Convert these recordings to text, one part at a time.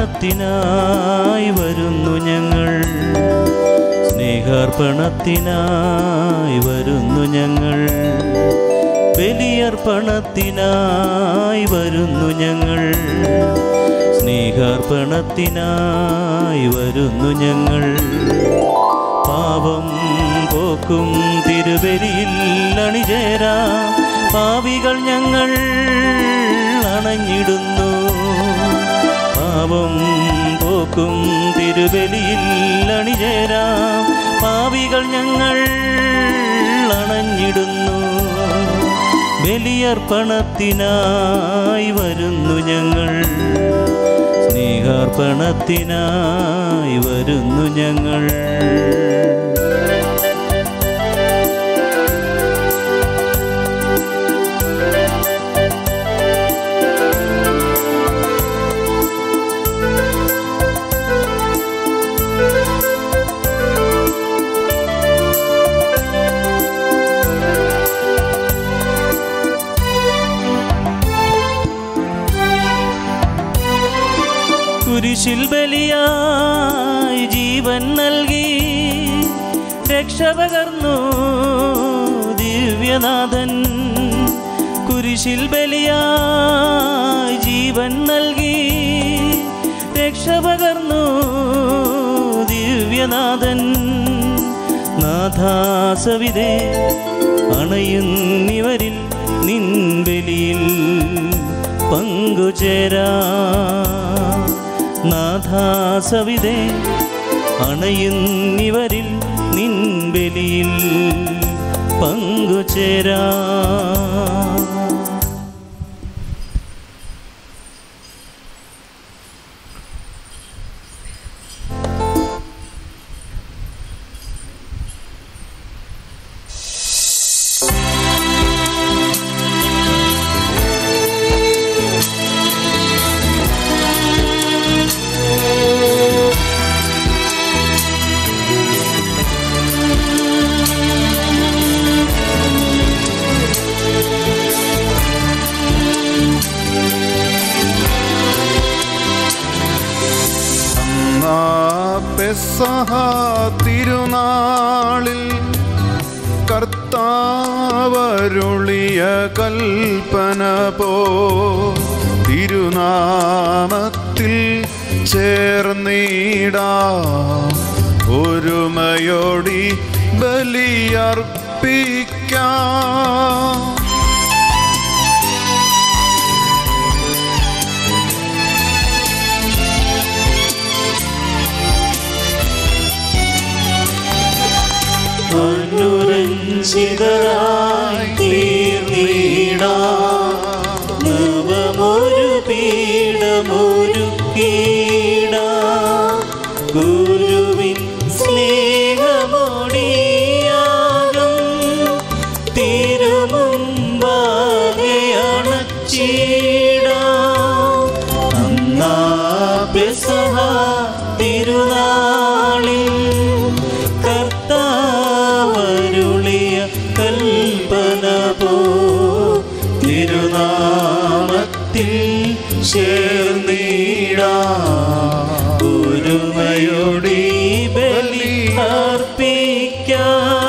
സ്നേഹാർപ്പണത്തിനായി വരുന്നു ഞങ്ങൾ സ്നേഹാർപ്പണത്തിനായി വരുന്നു ഞങ്ങൾ ബലിയർപ്പണത്തിനായി വരുന്നു ഞങ്ങൾ സ്നേഹാർപ്പണത്തിനായി വരുന്നു ഞങ്ങൾ പാപം പോക്കും തിരുവരിയിൽ അണിചേരാ പാവികൾ ഞങ്ങൾ അണഞ്ഞിടുന്നു പാപം പോക്കും തിരുവലിയിൽ അണിചേരാ പാവികൾ ഞങ്ങൾ അണഞ്ഞിടുന്നു ബലിയർപ്പണത്തിനായി വരുന്നു ഞങ്ങൾ സ്നേഹാർപ്പണത്തിനായി വരുന്നു ഞങ്ങൾ കുരിശിൽ ബലിയായി ജീവൻ നൽകി രക്ഷ പകർന്നു ദിവ്യനാഥൻ കുരിശിൽ ബലിയായി ജീവൻ നൽകി രക്ഷ പകർന്നു ദിവ്യനാഥൻ നാഥാസവിതേ അണയുന്നിവരിൽ നിൻ ബലിയിൽ പങ്കുചേരാ നാഥാസവിതേ അണയുന്നിവരിൽ നിൻ ബലിയിൽ പങ്കുചേരാ അന്നാ പെസഹ തിരുനാളിൽ കർത്താവരുളിയ കൽപ്പന പോ തിരുനാമത്തിൽ ചേർന്നിടാ ഒരുമയോടി ബലിയർപ്പിക്കാം അനുരഞ്ജിതരായി തീർന്നീടാ നവമൊരു പീഠമൊരു കീടാ ഗുരുവിൻ സ്നേഹമൊടിയാകം തിരുമുമ്പാകെ അണച്ചീടാ അന്നാ പെസഹ തിരുനാളിൽ കർത്താവരുളിയ കൽപ്പന പോ തിരുനാമത്തിൽ ചേർന്നിടാ ഒരുമയോടി ബലി അർപ്പിക്കാം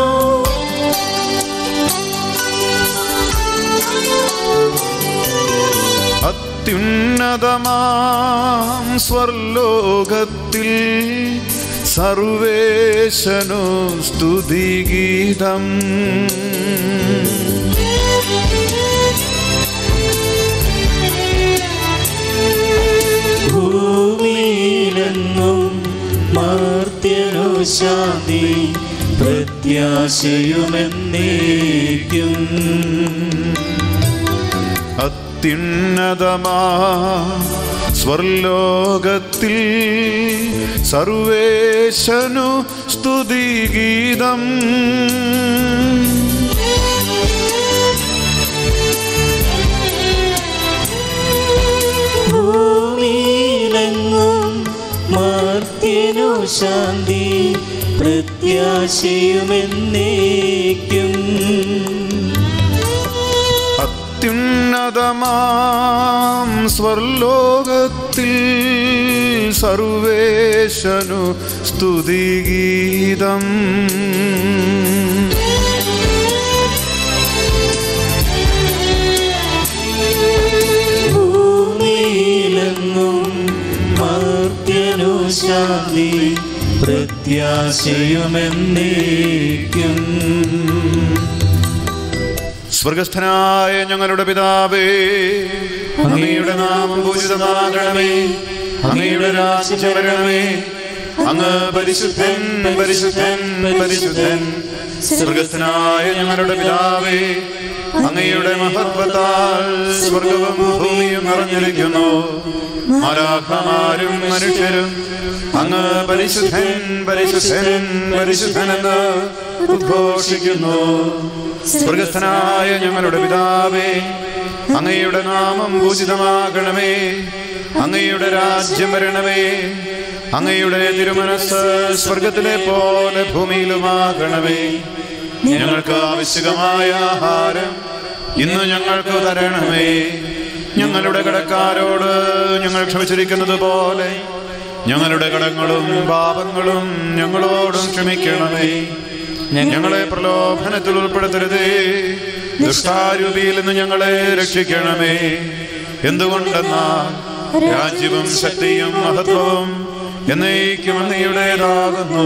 അത്യുന്നതമാം സ്വർലോകത്തിൽ സർവേശനു സ്തുതിഗീതം ഭൂമിയിലെങ്ങും മാർത്യനു ശാന്തി പ്രത്യാശയുമെന്നേക്കും അത്യുന്നതമാ സ്വർലോകത്തിൽ സർവേശനു സ്തുതിഗീതം ഭൂമിയിലെങ്ങും മാർത്യനു ശാന്തി പ്രത്യാശയുമെന്നേക്കും അത്യുന്നതമാം സ്വർലോകത്തിൽ സർവേശനു സ്തുതിഗീതം ഭൂമിയിലെങ്ങും മർത്യനു ശാന്തി പ്രത്യാശയുമെന്നേക്കും സ്വർഗസ്ഥനായ ഞങ്ങളുടെ പിതാവേ അങ്ങയുടെ നാമം പൂജിതമാകണമേ അങ്ങയുടെ രാജ്യം വരണമേ അങ്ങ് പരിശുദ്ധൻ പരിശുദ്ധൻ പരിശുദ്ധൻ സ്വർഗസ്ഥനായ ഞങ്ങളുടെ പിതാവേ അങ്ങയുടെ മഹത്വത്താൽ സ്വർഗവും ഭൂമിയും നിറഞ്ഞിരിക്കുന്നു മാലാഖമാരും മനുഷ്യരും അങ്ങ് പരിശുദ്ധൻ പരിശുദ്ധൻ പരിശുദ്ധനെന്ന് ഉദ്ഘോഷിക്കുന്നു സ്വർഗസ്ഥനായ ഞങ്ങളുടെ പിതാവേ അങ്ങയുടെ നാമം പൂജിതമാകണമേ അങ്ങയുടെ രാജ്യം വരണമേ അങ്ങയുടെ തിരുമനസ് സ്വർഗത്തിലെ പോലെ ഭൂമിയിലുമാകണമേ ഞങ്ങൾക്ക് ആവശ്യകമായ ആഹാരം ഇന്ന് ഞങ്ങൾക്ക് തരണമേ ഞങ്ങളുടെ കടക്കാരോട് ഞങ്ങൾ ക്ഷമിച്ചിരിക്കുന്നത് പോലെ ഞങ്ങളുടെ കടങ്ങളും പാപങ്ങളും ഞങ്ങളോടും ക്ഷമിക്കണമേ ഞങ്ങളെ പ്രലോഭനത്തിൽ ഉൾപ്പെടുത്തരുതേ ദുഷ്ടാരൂപിയിൽ നിന്ന് ഞങ്ങളെ രക്ഷിക്കണമേ എന്തുകൊണ്ടെന്നാൽ രാജ്യവും ശക്തിയും മഹത്വവും എന്നേക്കും അങ്ങയുടേതാകുന്നു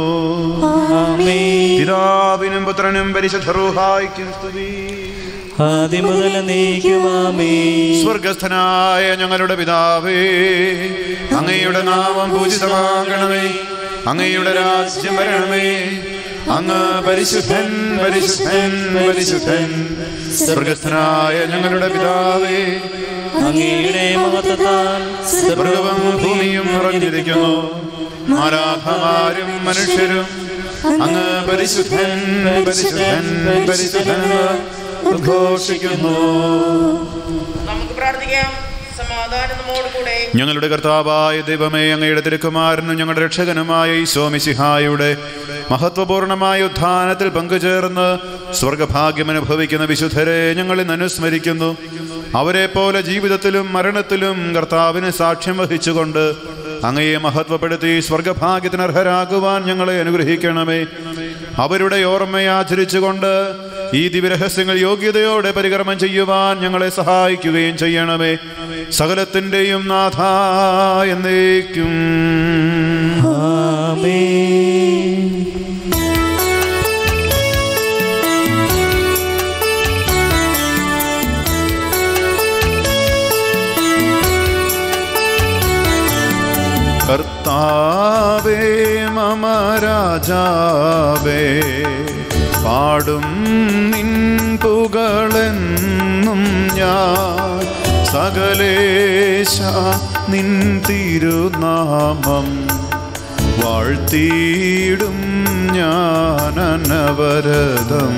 പിതാവിനും പുത്രനും പരിശുദ്ധറൂഹായിക്കും സ്തുതി ആദ്യം മുതൽ നീക്കുമാമേ സ്വർഗസ്ഥനായ ഞങ്ങളുടെ പിതാവേ അങ്ങയുടെ നാമം പൂജിതമാകണമേ അങ്ങയുടെ രാജ്യം വരണമേ അങ്ങ് പരിശുദ്ധൻ പരിശുദ്ധൻ പരിശുദ്ധൻ സ്വർഗസ്ഥനായ ഞങ്ങളുടെ പിതാവേ അങ്ങയുടെ മഹത്വത്താൽ സ്വർഗവും ഭൂമിയും നിറഞ്ഞിരിക്കുന്നു മാരാധമാരും മനുഷ്യരും അങ്ങ് പരിശുദ്ധൻ പരിശുദ്ധൻ പരിശുദ്ധൻ എന്ന് ഉദ്ഘോഷിക്കുന്നു നമുക്ക് പ്രാർത്ഥിക്കാം സമാധാനം നമ്മോട് കൂടെ ഞങ്ങളുടെ കർത്താവായ ദൈവമേ അങ്ങയുടെ തിരുക്കുമാരനും ഞങ്ങളുടെ രക്ഷകനുമായ ഈ സ്വാമിസിഹായുടെ മഹത്വപൂർണമായ ഉത്ഥാനത്തിൽ പങ്കുചേർന്ന് സ്വർഗഭാഗ്യം അനുഭവിക്കുന്ന വിശുദ്ധരെ ഞങ്ങൾ ഇന്ന് അനുസ്മരിക്കുന്നു അവരെ പോലെ ജീവിതത്തിലും മരണത്തിലും കർത്താവിന് സാക്ഷ്യം വഹിച്ചുകൊണ്ട് അങ്ങയെ മഹത്വപ്പെടുത്തി സ്വർഗഭാഗ്യത്തിന് അർഹരാകുവാൻ ഞങ്ങളെ അനുഗ്രഹിക്കണമേ അവരുടെ ഓർമ്മയെ ആചരിച്ചുകൊണ്ട് ഈ ദിവ്യരഹസ്യങ്ങൾ യോഗ്യതയോടെ പരികർമ്മം ചെയ്യുവാൻ ഞങ്ങളെ സഹായിക്കുകയും ചെയ്യണമേ സകലത്തിൻ്റെയും നാഥ എന്നേക്കും ആമേ കർത്താവേ മമ രാജാവേ പാടും നിൻ പുകളെന്നും ഞാൻ സകലേശ നിൻ തിരുനാമം വാഴ്ത്തിയിടും ഞാൻ അനവരതം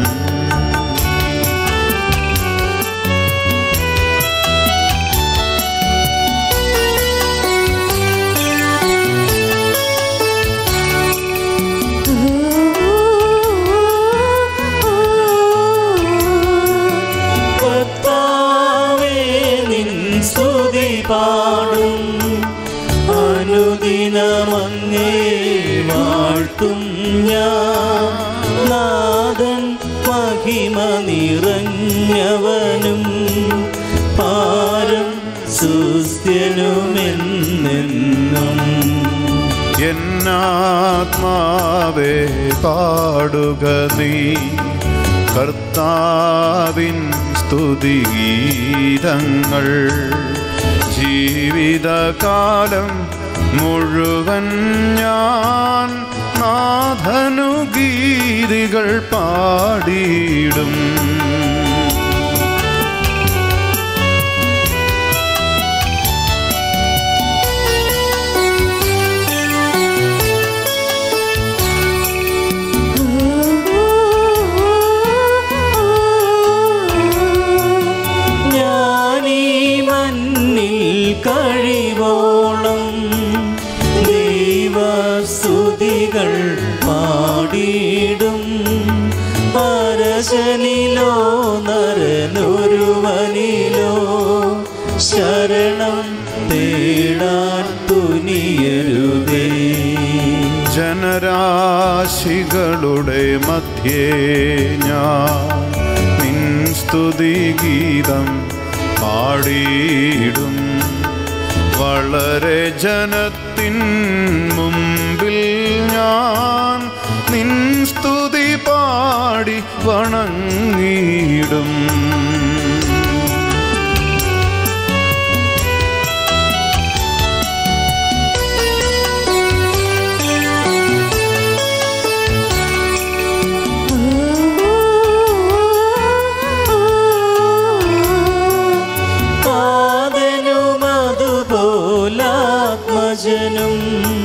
കർത്താവേ നിൻ സ്തുതി പാടും അനുദിനമങ്ങേ വാഴ്ത്തും ഞാൻ നാഥൻ മഹിമ നിറഞ്ഞവനും പാരം സുസ്ഥ്യനുമെന്നെന്നും എന്നാത്മാവേ പാടുക നീ കർത്താവിൻ സ്തുതിഗീതങ്ങൾ ജീവിതകാലം മുഴുവൻ ഞാൻ നാഥനു ഗീതികൾ പാടിയിടും ഞാനീ മണ്ണിൽ കഴിവോളം ദൈവസ്തുതികൾ പാടിയിടും പരശനിലോ നരനൊരുവനിലോ ശരണം തേടാൻ തുനിയ ജനരാശികളുടെ മധ്യേ ഞാൻ നിൻ സ്തുതിഗീതം പാടിയിടും വളരെ ജനത്തിൻ മുമ്പിൽ ഞാൻ നിൻ സ്തുതി പാടി വണങ്ങിയിടും താതനുമതുപോലാത്മജനും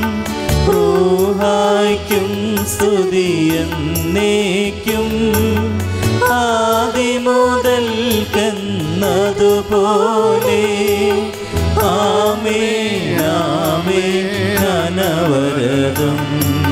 റൂഹായ്ക്കും സ്തുതിയെന്നേക്കും ആദിമുതൽക്കെന്നതുപോലെ ആമേ ആമേ അനവരതം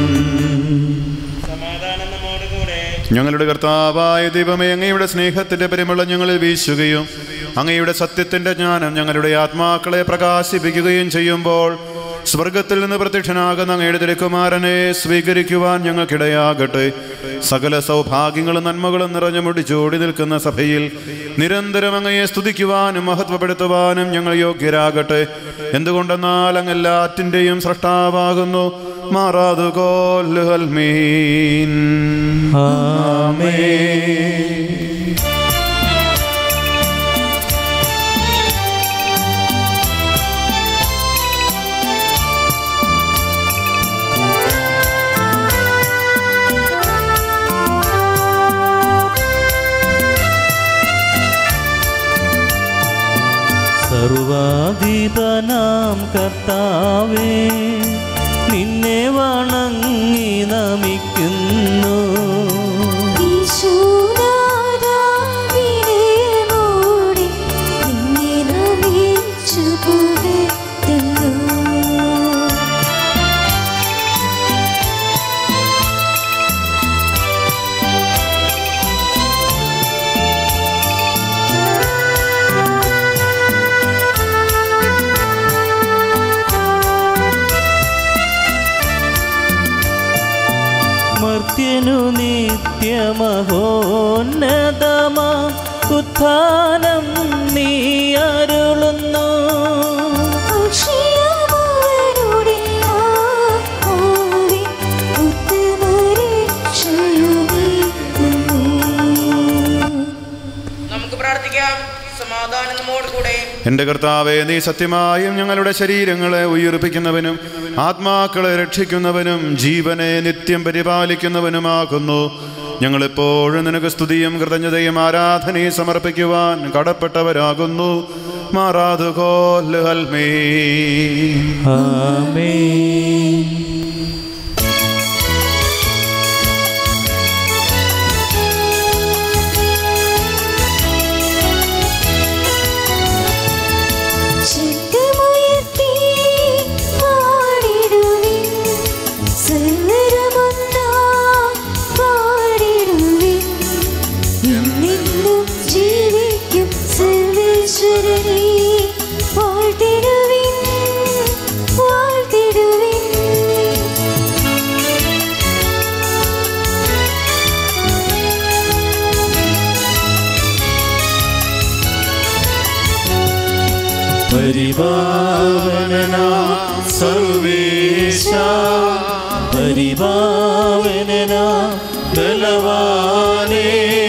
സമാധാനം നമ്മോടുകൂടെ ഞങ്ങളുടെ കർത്താവായ ദൈവമേ അങ്ങയുടെ സ്നേഹത്തിന്റെ പരിമളം ഞങ്ങളിൽ വീശുകയും അങ്ങയുടെ സത്യത്തിന്റെ ജ്ഞാനം ഞങ്ങളുടെ ആത്മാക്കളെ പ്രകാശിപ്പിക്കുകയും ചെയ്യുമ്പോൾ സ്വർഗത്തിൽ നിന്ന് പ്രത്യക്ഷനാകുന്ന അങ്ങയുടെ തിരുക്കുമാരനെ സ്വീകരിക്കുവാൻ ഞങ്ങൾക്കിടയാകട്ടെ സകല സൗഭാഗ്യങ്ങളും നന്മകളും നിറഞ്ഞു മുടിച്ചോടി നിൽക്കുന്ന സഭയിൽ നിരന്തരം അങ്ങയെ സ്തുതിക്കുവാനും മഹത്വപ്പെടുത്തുവാനും ഞങ്ങൾ യോഗ്യരാകട്ടെ എന്തുകൊണ്ടെന്നാൽ അങ്ങ് എല്ലാറ്റിൻ്റെയും സൃഷ്ടാവാകുന്നു മാറാതുകോൽമീൻ ആമേ സർവാധിപനാം കർത്താവേ നിന്നെ വണങ്ങി നമിക്കുന്നു ഈശോനാരാവിനോടെ നിന്നെ നമിച്ചു പുകഴ്ത്തുന്നു. മർത്യനു നിത്യമഹോന്നതമാ ഉത്ഥാനം നീ അരുളുന്നു അക്ഷയമവരുടെ ആത്മാവിൻ ഉത്തമരക്ഷയുമേകുന്നു. നമുക്ക് പ്രാർത്ഥിക്കാം സമാധാനം നമ്മോടുകൂടെ എൻ്റെ കർത്താവെ നീ സത്യമായും ഞങ്ങളുടെ ശരീരങ്ങളെ ഉയർപ്പിക്കുന്നവനും ആത്മാക്കളെ രക്ഷിക്കുന്നവനും ജീവനെ നിത്യം പരിപാലിക്കുന്നവനുമാകുന്നു ഞങ്ങളെപ്പോഴും നിനക്ക് സ്തുതിയും കൃതജ്ഞതയും ആരാധനയും സമർപ്പിക്കുവാൻ കടപ്പെട്ടവരാകുന്നു മാറാതുകോൽമേ ആമേ ശബ്ദമുയർത്തി പാടിടുവിൻ. സർവ്വരമൊന്നായി പാടിടുവിൻ. എന്നെന്നും ജീവിക്കും സർവേശ്വരനെ വാഴ്ത്തിടുവിൻ, വാഴ്ത്തിടുവിൻ. പരിപാവനനാ സർവേശ പരിപാവനനാ ബലവാനേ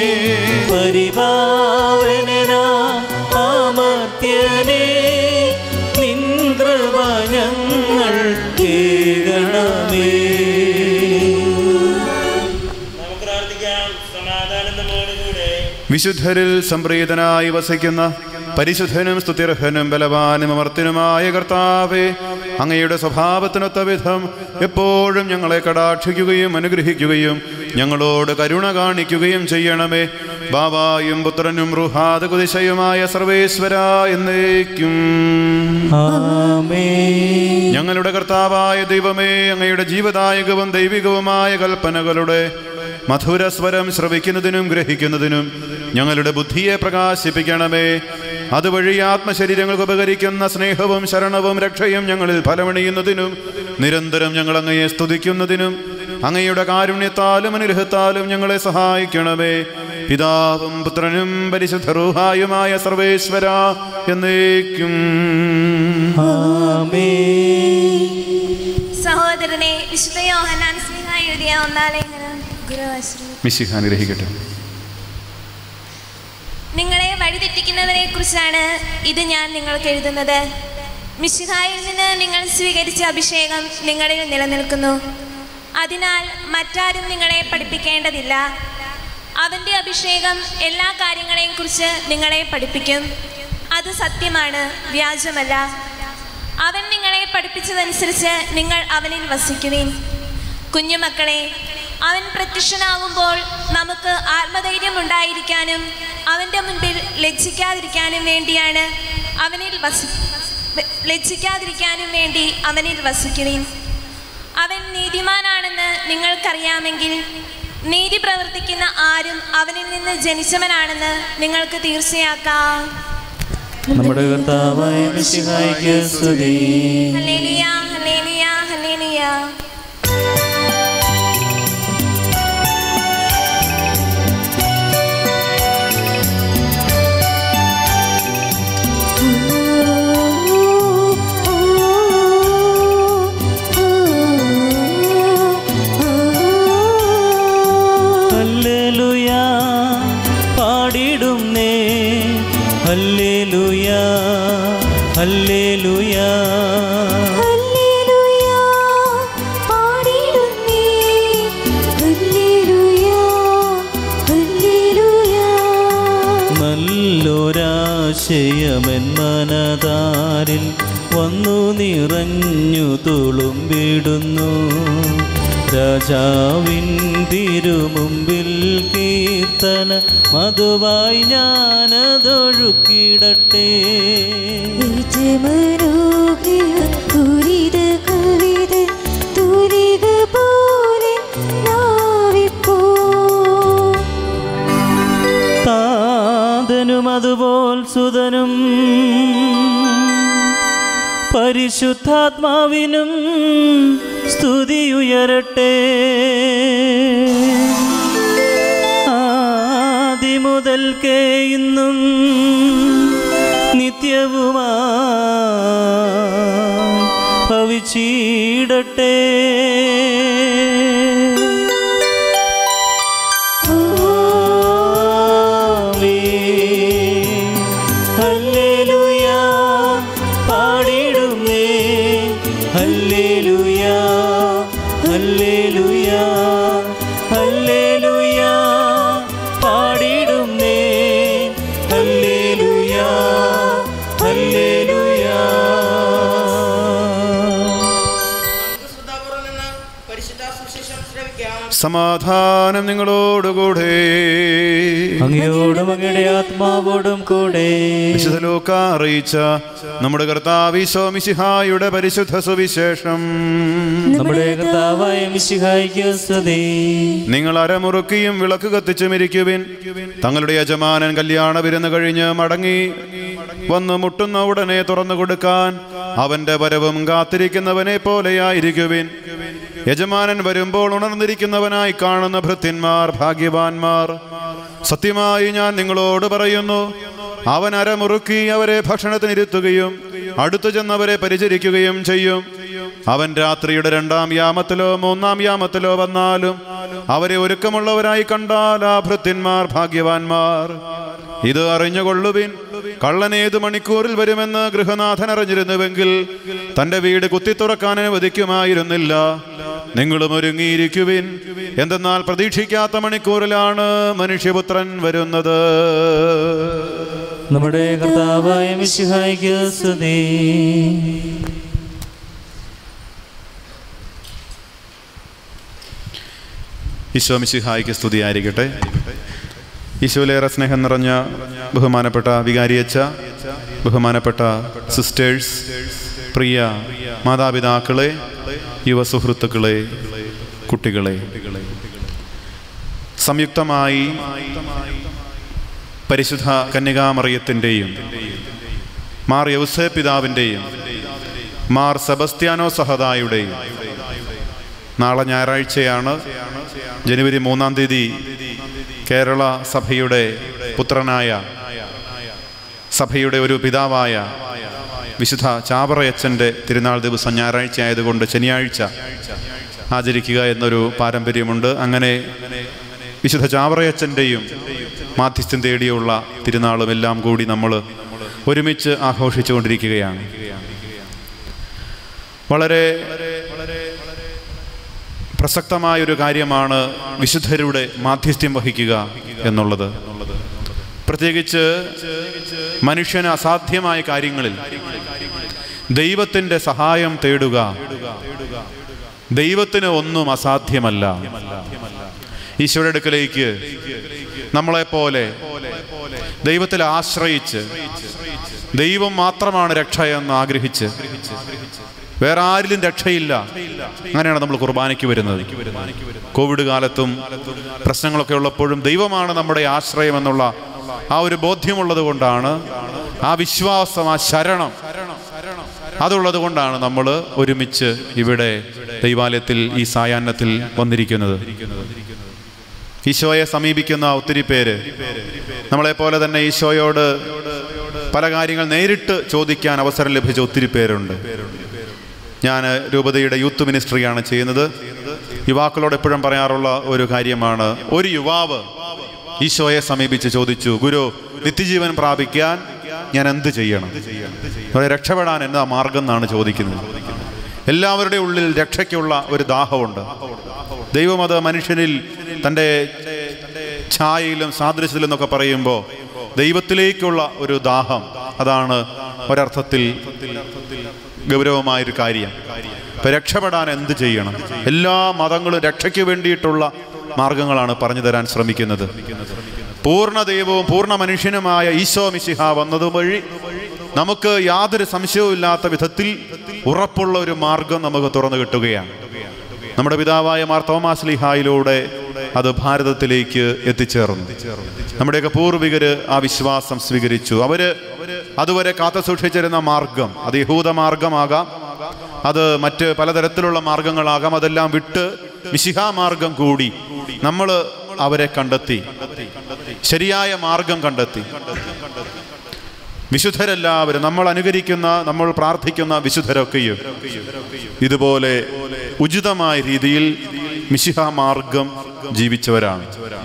പരിപാവനനാ അമർത്യനേ നിൻ കൃപ ഞങ്ങൾ കേൾക്കണമേ നമുക്ക് പ്രാർത്ഥിക്കാം സമാധാനം നമ്മോടുകൂടെ വിശുദ്ധരിൽ സംപ്രീതനായി വസിക്കുന്ന പരിശുദ്ധനും സ്തുതിർഹനും ബലവാനും അമർത്തിനുമായ കർത്താവെ അങ്ങയുടെ സ്വഭാവത്തിനൊത്ത വിധം എപ്പോഴും ഞങ്ങളെ കടാക്ഷിക്കുകയും അനുഗ്രഹിക്കുകയും ഞങ്ങളോട് കരുണ കാണിക്കുകയും ചെയ്യണമേ ബാബായും പുത്രനും റുഹാദ് കുതിശയുമായ സർവേശ്വര എന്നേക്കും ആമേ ഞങ്ങളുടെ കർത്താവായ ദൈവമേ അങ്ങയുടെ ജീവദായകവും ദൈവികവുമായ കൽപ്പനകളുടെ മധുരസ്വരം ശ്രവിക്കുന്നതിനും ഗ്രഹിക്കുന്നതിനും ഞങ്ങളുടെ ബുദ്ധിയെ പ്രകാശിപ്പിക്കണമേ അതുവഴി ആത്മശരീരങ്ങൾക്ക് ഉപകരിക്കുന്ന സ്നേഹവും ശരണവും രക്ഷയും ഞങ്ങളിൽ ഫലമണിയുന്നതിനും നിരന്തരം ഞങ്ങൾ അങ്ങയെ സ്തുതിക്കുന്നതിനും അങ്ങയുടെ കാരുണ്യത്താലും അനുഗ്രഹത്താലും ഞങ്ങളെ സഹായിക്കണമേ പിതാവും പുത്രനും പരിശുദ്ധ റൂഹായുമായ സർവേശ്വര എന്നേക്കും സഹോദരനെ വിശുദ്ധ യോഹന്നാൻ സ്നേഹ എഴുതിയ ഒന്നാം ലേഖനം ഗുരുവാശ്രീ മിശിഹ അനുഗ്രഹിക്കട്ടെ നിങ്ങളെ വഴിതെറ്റിക്കുന്നവരെ കുറിച്ചാണ് ഇത് ഞാൻ നിങ്ങൾക്ക് എഴുതുന്നത് മിശിഹായിൽ നിന്ന് നിങ്ങൾ സ്വീകരിച്ച അഭിഷേകം നിങ്ങളിൽ നിലനിൽക്കുന്നു അതിനാൽ മറ്റാരും നിങ്ങളെ പഠിപ്പിക്കേണ്ടതില്ല അവൻ്റെ അഭിഷേകം എല്ലാ കാര്യങ്ങളെയും കുറിച്ച് നിങ്ങളെ പഠിപ്പിക്കും അത് സത്യമാണ് വ്യാജമല്ല അവൻ നിങ്ങളെ പഠിപ്പിച്ചതനുസരിച്ച് നിങ്ങൾ അവനിൽ വസിക്കുവിൻ കുഞ്ഞുമക്കളെ അവൻ പ്രത്യക്ഷനാകുമ്പോൾ നമുക്ക് ആത്മധൈര്യം ഉണ്ടായിരിക്കാനും അവൻ്റെ മുൻപിൽ ലജ്ജിക്കാതിരിക്കാനും വേണ്ടിയാണ് അവനിൽ വസി ലജ്ജിക്കാതിരിക്കാനും വേണ്ടി അവനിൽ വസിക്കുവിൻ അവൻ നീതിമാനാണെന്ന് നിങ്ങൾക്കറിയാമെങ്കിൽ നീതി പ്രവർത്തിക്കുന്ന ആരും അവനിൽ നിന്ന് ജനിച്ചവനാണെന്ന് നിങ്ങൾക്ക് തീർച്ചയാക്കാം നമ്മുടെ കർത്താവായ മിശിഹായിക്ക് സ്തുതി ഹല്ലേലൂയ ഹല്ലേലൂയ ഹല്ലേലൂയ ഹല്ലേലൂയ പാടിടുന്നേ ഹല്ലേലൂയ ഹല്ലേലൂയ ഹല്ലേലൂയ പാടിടുന്നേ ഹല്ലേലൂയ ഹല്ലേലൂയ നല്ലൊരാശയമെൻ മനതാരിൽ വന്നു നിറഞ്ഞു തുളുമ്പിടുന്നു രാജാവിൻ തിരുമുമ്പിൽ കീർത്തന മധുവായി ഞാനതൊഴുക്കിടട്ടെ നിജമനോഹര പൂരിത കവിത തൂലിക പോലെ നാവിപ്പോ താതനും അതുപോൽ സുതനും പരിശുദ്ധാത്മാവിനും സ്തുതിയുയരട്ടെ ആദിമുതൽക്കേ ഇന്നും നിത്യവുമാ ഭവിച്ചിടട്ടെ ആമേൻ. ഹല്ലേലൂയ പാടിടുന്നേ ഹല്ലേലൂയ ഹല്ലേലൂയ ഹല്ലേലൂയ പാടിടുന്നേ ഹല്ലേലൂയ ഹല്ലേലൂയ നമുക്ക് ശ്രദ്ധാപൂർവം നിന്ന് പരിശുദ്ധ സുവിശേഷം ശ്രവിക്കാം സമാധാനം നിങ്ങളോടുകൂടെ അങ്ങയോടും അങ്ങയുടെ ആത്മാവോടും കൂടെ വിശുദ്ധ ലൂക്ക അറിയിച്ച നമ്മുടെ കർത്താവിശോ മിശിഹായുടെ പരിശുദ്ധ സുവിശേഷം നമ്മുടെ കർത്താവായ മിശിഹായിക്ക് സ്തുതി നിങ്ങൾ അരമുറുക്കിയും വിളക്ക് കത്തിച്ചും ഇരിക്കുവിൻ തങ്ങളുടെ യജമാനൻ കല്യാണ വിരുന്ന് കഴിഞ്ഞ് മടങ്ങി വന്ന് മുട്ടുന്ന ഉടനെ തുറന്നു കൊടുക്കാൻ അവന്റെ വരവും കാത്തിരിക്കുന്നവനെ പോലെയായിരിക്കുവിൻ യജമാനൻ വരുമ്പോൾ ഉണർന്നിരിക്കുന്നവനായി കാണുന്ന ഭൃത്യന്മാർ ഭാഗ്യവാന്മാർ സത്യമായി ഞാൻ നിങ്ങളോട് പറയുന്നു അവൻ അരമുറുക്കി അവരെ ഭക്ഷണത്തിനിരുത്തുകയും അടുത്തു ചെന്നവരെ പരിചരിക്കുകയും ചെയ്യും അവൻ രാത്രിയുടെ രണ്ടാം യാമത്തിലോ മൂന്നാം യാമത്തിലോ വന്നാലും അവരെ ഒരുക്കമുള്ളവരായി കണ്ടാൽ ആ ഭൃത്യന്മാർ ഭാഗ്യവാന്മാർ ഇത് അറിഞ്ഞുകൊള്ളുവിൻ കള്ളൻ ഏത് മണിക്കൂറിൽ വരുമെന്ന് ഗൃഹനാഥൻ അറിഞ്ഞിരുന്നുവെങ്കിൽ തന്റെ വീട് കുത്തിത്തുറക്കാൻ അനുവദിക്കുമായിരുന്നില്ല നിങ്ങളും ഒരുങ്ങിയിരിക്കുവിൻ എന്തെന്നാൽ പ്രതീക്ഷിക്കാത്ത മണിക്കൂറിലാണ് മനുഷ്യപുത്രൻ വരുന്നത് നമ്മുടെ കർത്താവായ മിശിഹായിക്ക് സ്തുതി ഈശോ മിശിഹായിക്ക് സ്തുതിയായിരിക്കട്ടെ ഈശോയിലേറെ സ്നേഹം നിറഞ്ഞ ബഹുമാനപ്പെട്ട വികാരിയച്ച ബഹുമാനപ്പെട്ട സിസ്റ്റേഴ്സ് പ്രിയ മാതാപിതാക്കളെ യുവസുഹൃത്തുക്കളെ കുട്ടികളെ സംയുക്തമായി പരിശുദ്ധ കന്യകാമറിയത്തിൻ്റെയും മാർ യൗസേ പിതാവിൻ്റെയും മാർ സെബസ്ത്യാനോ സഹദായുടെയും നാളെ ഞായറാഴ്ചയാണ് ജനുവരി മൂന്നാം തീയതി കേരള സഭയുടെ പുത്രനായ സഭയുടെ ഒരു പിതാവായ വിശുദ്ധ ചാവറയച്ചൻ്റെ തിരുനാൾ ദിവസം ഞായറാഴ്ച ആയതുകൊണ്ട് ശനിയാഴ്ച ആചരിക്കുക എന്നൊരു പാരമ്പര്യമുണ്ട് അങ്ങനെ വിശുദ്ധ ചാവറയച്ചൻ്റെയും മാധ്യസ്ഥം തേടിയുള്ള തിരുനാളും എല്ലാം കൂടി നമ്മൾ ഒരുമിച്ച് ആഘോഷിച്ചു കൊണ്ടിരിക്കുകയാണ് വളരെ പ്രസക്തമായൊരു കാര്യമാണ് വിശുദ്ധരുടെ മാധ്യസ്ഥ്യം വഹിക്കുക എന്നുള്ളത് പ്രത്യേകിച്ച് മനുഷ്യന് അസാധ്യമായ കാര്യങ്ങളിൽ ദൈവത്തിൻ്റെ സഹായം തേടുക ദൈവത്തിന് ഒന്നും അസാധ്യമല്ല ഈശോയുടെ അടുക്കലേക്ക് നമ്മളെപ്പോലെ ദൈവത്തിൽ ആശ്രയിച്ച് ദൈവം മാത്രമാണ് രക്ഷ എന്ന് ആഗ്രഹിച്ച് വേറെ ആരിലും രക്ഷയില്ല അങ്ങനെയാണ് നമ്മൾ കുർബാനയ്ക്ക് വരുന്നത് കോവിഡ് കാലത്തും പ്രശ്നങ്ങളൊക്കെ ഉള്ളപ്പോഴും ദൈവമാണ് നമ്മുടെ ആശ്രയം എന്നുള്ള ആ ഒരു ബോധ്യമുള്ളത് കൊണ്ടാണ് ആ വിശ്വാസം ആ ശരണം അതുള്ളത് കൊണ്ടാണ് നമ്മൾ ഒരുമിച്ച് ഇവിടെ ദൈവാലയത്തിൽ ഈ സായാഹ്നത്തിൽ വന്നിരിക്കുന്നത് ഈശോയെ സമീപിക്കുന്ന ഒത്തിരി പേര് നമ്മളെപ്പോലെ തന്നെ ഈശോയോട് പല കാര്യങ്ങൾ നേരിട്ട് ചോദിക്കാൻ അവസരം ലഭിച്ച ഒത്തിരി പേരുണ്ട് ഞാൻ രൂപതയുടെ യൂത്ത് മിനിസ്ട്രിയാണ് ചെയ്യുന്നത് യുവാക്കളോട് എപ്പോഴും പറയാറുള്ള ഒരു കാര്യമാണ് ഒരു യുവാവ് ഈശോയെ സമീപിച്ച് ചോദിച്ചു ഗുരു നിത്യജീവൻ പ്രാപിക്കാൻ ഞാൻ എന്ത് ചെയ്യണം അവരെ രക്ഷപ്പെടാൻ എന്താ മാർഗം എന്നാണ് ചോദിക്കുന്നത് എല്ലാവരുടെയും ഉള്ളിൽ രക്ഷയ്ക്കുള്ള ഒരു ദാഹമുണ്ട് ദൈവം അത് മനുഷ്യനിൽ തൻ്റെ ഛായയിലും സാദൃശ്യത്തിലും എന്നൊക്കെ പറയുമ്പോൾ ദൈവത്തിലേക്കുള്ള ഒരു ദാഹം അതാണ് ഒരർത്ഥത്തിൽ ഗൗരവമായൊരു കാര്യം ഇപ്പൊ രക്ഷപ്പെടാൻ എന്ത് ചെയ്യണം എല്ലാ മതങ്ങളും രക്ഷയ്ക്ക് വേണ്ടിയിട്ടുള്ള മാർഗങ്ങളാണ് പറഞ്ഞു തരാൻ ശ്രമിക്കുന്നത് പൂർണ്ണ ദൈവവും പൂർണ്ണ മനുഷ്യനുമായ ഈശോ മിശിഹ വന്നതുവഴി നമുക്ക് യാതൊരു സംശയവും ഇല്ലാത്ത വിധത്തിൽ ഉറപ്പുള്ള ഒരു മാർഗം നമുക്ക് തുറന്നു കിട്ടുകയാണ് നമ്മുടെ പിതാവായ മാർ തോമാസ് ലിഹായിലൂടെ അത് ഭാരതത്തിലേക്ക് എത്തിച്ചേർന്നു നമ്മുടെയൊക്കെ പൂർവികര് ആ വിശ്വാസം സ്വീകരിച്ചു അവര് അതുവരെ കാത്തു സൂക്ഷിച്ചിരുന്ന മാർഗം അത് യഹൂദ മാർഗമാകാം അത് മറ്റ് പലതരത്തിലുള്ള മാർഗങ്ങളാകാം അതെല്ലാം വിട്ട് മിശിഹാ മാർഗം കൂടി നമ്മൾ അവരെ കണ്ടെത്തി ശരിയായ മാർഗം കണ്ടെത്തി വിശുദ്ധരെല്ലാവരും നമ്മൾ അനുകരിക്കുന്ന നമ്മൾ പ്രാർത്ഥിക്കുന്ന വിശുദ്ധരൊക്കെയും ഇതുപോലെ ഉചിതമായ രീതിയിൽ മിശിഹ മാർഗം ജീവിച്ചവരാണ്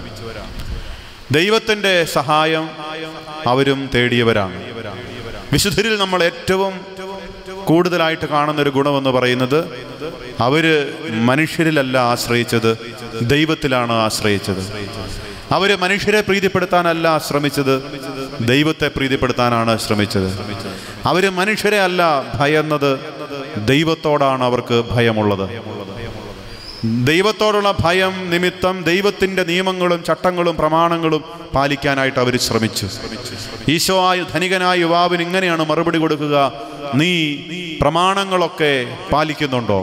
ദൈവത്തിൻ്റെ സഹായം അവരും തേടിയവരാണ് വിശുദ്ധരിൽ നമ്മൾ ഏറ്റവും കൂടുതലായിട്ട് കാണുന്ന ഒരു ഗുണമെന്ന് പറയുന്നത് അവര് മനുഷ്യരിലല്ല ആശ്രയിച്ചത് ദൈവത്തിലാണ് ആശ്രയിച്ചത് അവര് മനുഷ്യരെ പ്രീതിപ്പെടുത്താനല്ല ശ്രമിച്ചത് ദൈവത്തെ പ്രീതിപ്പെടുത്താനാണ് ശ്രമിച്ചത് അവര് മനുഷ്യരെ അല്ല ഭയന്നത് ദൈവത്തോടാണ് അവർക്ക് ഭയമുള്ളത് ദൈവത്തോടുള്ള ഭയം നിമിത്തം ദൈവത്തിൻ്റെ നിയമങ്ങളും ചട്ടങ്ങളും പ്രമാണങ്ങളും പാലിക്കാനായിട്ട് അവർ ശ്രമിച്ചു ഈശോ ആയ ധനികനായ യുവാവിന് ഇങ്ങനെയാണ് മറുപടി കൊടുക്കുക നീ പ്രമാണങ്ങളൊക്കെ പാലിക്കുന്നുണ്ടോ